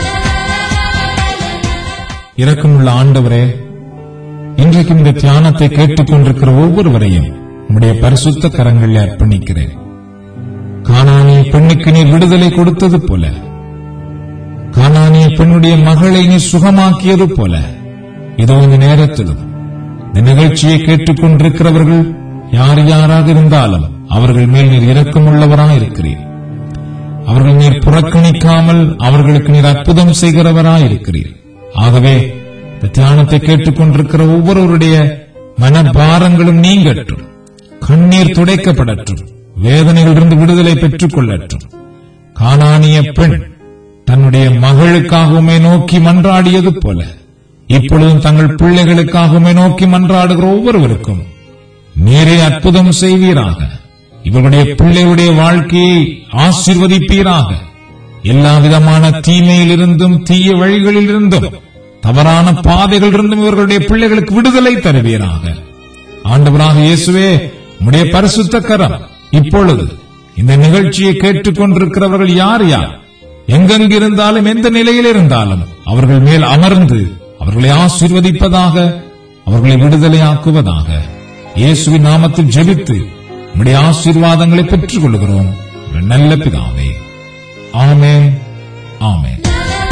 இரக்கமுள்ள ஆண்டவரே இன்றைக்கு இந்த தியானத்தை கேட்டுக்கொண்டிருக்கிற ஒவ்வொருவரையும் உம்முடைய பரிசுத்த கரங்களில் அர்ப்பணிக்கிறேன் கானானிய பெண்ணுக்கு நீர் விடுதலை கொடுத்தது போல கானானிய பெண்ணுடைய மகளை நீ சுகமாக்கியது போல இதோ இந்த நேரத்திலும் இந்த நிகழ்ச்சியை கேட்டுக்கொண்டிருக்கிறவர்கள் யார் யாராக இருந்தாலும் அவர்கள் மேல் நீர் இரக்கமுள்ளவராக இருக்கிறீர் அவர்கள் நீர் புறக்கணிக்காமல் அவர்களுக்கு நீர் அற்புதம் செய்கிறவராய் இருக்கிறீர் ஆகவே இந்த தியானத்தை கேட்டுக்கொண்டிருக்கிற ஒவ்வொருவருடைய மனபாரங்களும் நீங்கட்டும் கண்ணீர் துடைக்கப்படட்டும் வேதனைகளிலிருந்து விடுதலை பெற்றுக் கொள்ளட்டும் கானானிய பெண் தன்னுடைய மகளுக்காகவுமே நோக்கி மன்றாடியது போல இப்பொழுதும் தங்கள் பிள்ளைகளுக்காகவுமே நோக்கி மன்றாடுகிற ஒவ்வொருவருக்கும் நீரே அற்புதம் செய்வீராக இவர்களுடைய பிள்ளைகளுடைய வாழ்க்கையை ஆசீர்வதிப்பீராக எல்லா விதமான தீமையிலிருந்தும் தீய வழிகளிலிருந்தும் தவறான பாதைகளிலிருந்தும் இவர்களுடைய பிள்ளைகளுக்கு விடுதலை தருவீராக ஆண்டவராக இயேசுவே உம்முடைய பரிசுத்த கரம் இப்பொழுது இந்த நிகழ்ச்சியை கேட்டுக்கொண்டிருக்கிறவர்கள் யார் யார் எங்கெங்கு இருந்தாலும் எந்த நிலையில் இருந்தாலும் அவர்கள் மேல் அமர்ந்து அவர்களை ஆசீர்வதிப்பதாக அவர்களை விடுதலையாக்குவதாக இயேசுவின் நாமத்தில் ஜெபித்து உம்முடைய ஆசீர்வாதங்களை பெற்றுக் கொள்கிறோம் எங்கள் நல்ல பிதாவே ஆமென் ஆமென்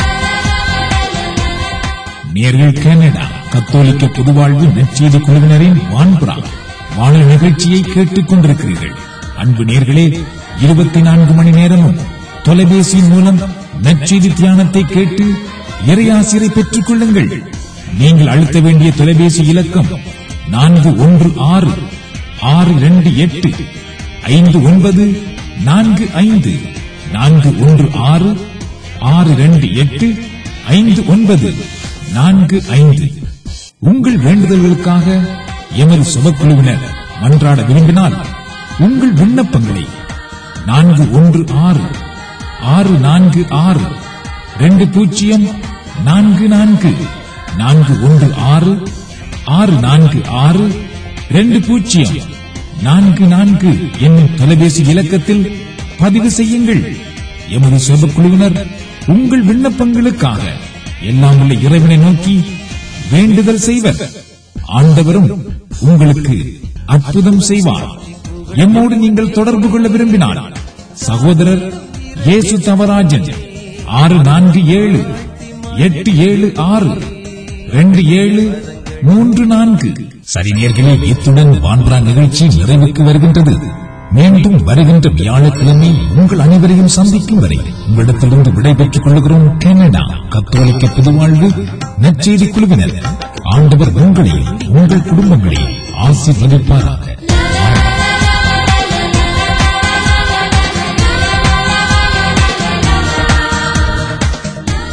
நேர்கள் கனடா கத்தோலிக்க பொதுவாழ்வு நற்செய்தி குழுவினரின் வான்புறா வானொலி நிகழ்ச்சியை கேட்டுக் கொண்டிருக்கிறீர்கள் அன்பு நேர்களே இருபத்தி நான்கு மணி நேரமும் தொலைபேசியின் மூலம் நற்செய்தி தியானத்தை கேட்டு இறையாசிரை பெற்றுக் கொள்ளுங்கள் நீங்கள் அழுத்த வேண்டிய தொலைபேசி இலக்கம் நான்கு ஒன்று ஆறு ஆறு இரண்டு எட்டு ஐந்து ஒன்பது நான்கு ஐந்து நான்கு ஒன்று ஆறு ஆறு இரண்டு எட்டு ஐந்து ஒன்பது நான்கு ஐந்து உங்கள் வேண்டுதல்களுக்காக எமது சுபக்குழுவினர் மன்றாட விரும்பினால் உங்கள் விண்ணப்பங்களை நான்கு ஒன்று ஆறு ஆறு நான்கு ஆறு ரெண்டு பூஜ்ஜியம் நான்கு நான்கு நான்கு ஒன்று ஆறு ஆறு நான்கு ஆறு ரெண்டு பூஜ்ஜியம் நான்கு நான்கு என்னும் தொலைபேசி இலக்கத்தில் பதிவு செய்யுங்கள் எமது சுபக்குழுவினர் உங்கள் விண்ணப்பங்களுக்காக எல்லாம் உள்ள இறைவனை நோக்கி வேண்டுதல் செய்வர் ஆண்டவரும் உங்களுக்கு அற்புதம் செய்வார் எம்மோடு நீங்கள் தொடர்பு கொள்ள விரும்பினால் சகோதரர் இயேசு தவராஜன் ஆறு நான்கு ஏழு எட்டு ஏழு ஆறு ரெண்டு ஏழு மூன்று நான்கு சரி நேர்களே இத்துடன் வான்பரா நிகழ்ச்சி நிறைவுக்கு வருகின்றது மீண்டும் வருகின்ற வியாழக்கிழமை உங்கள் அனைவரையும் சந்திக்கும் வரை உங்களிடத்திலிருந்து விடைபெற்றுக் கொள்கிறோம் கனடா கத்தோலிக்க புதுவாழ்வு நற்செய்தி குழுவினர் ஆண்டவர் உங்களையும் உங்கள் குடும்பங்களையும் ஆசீர்வதிப்பாராக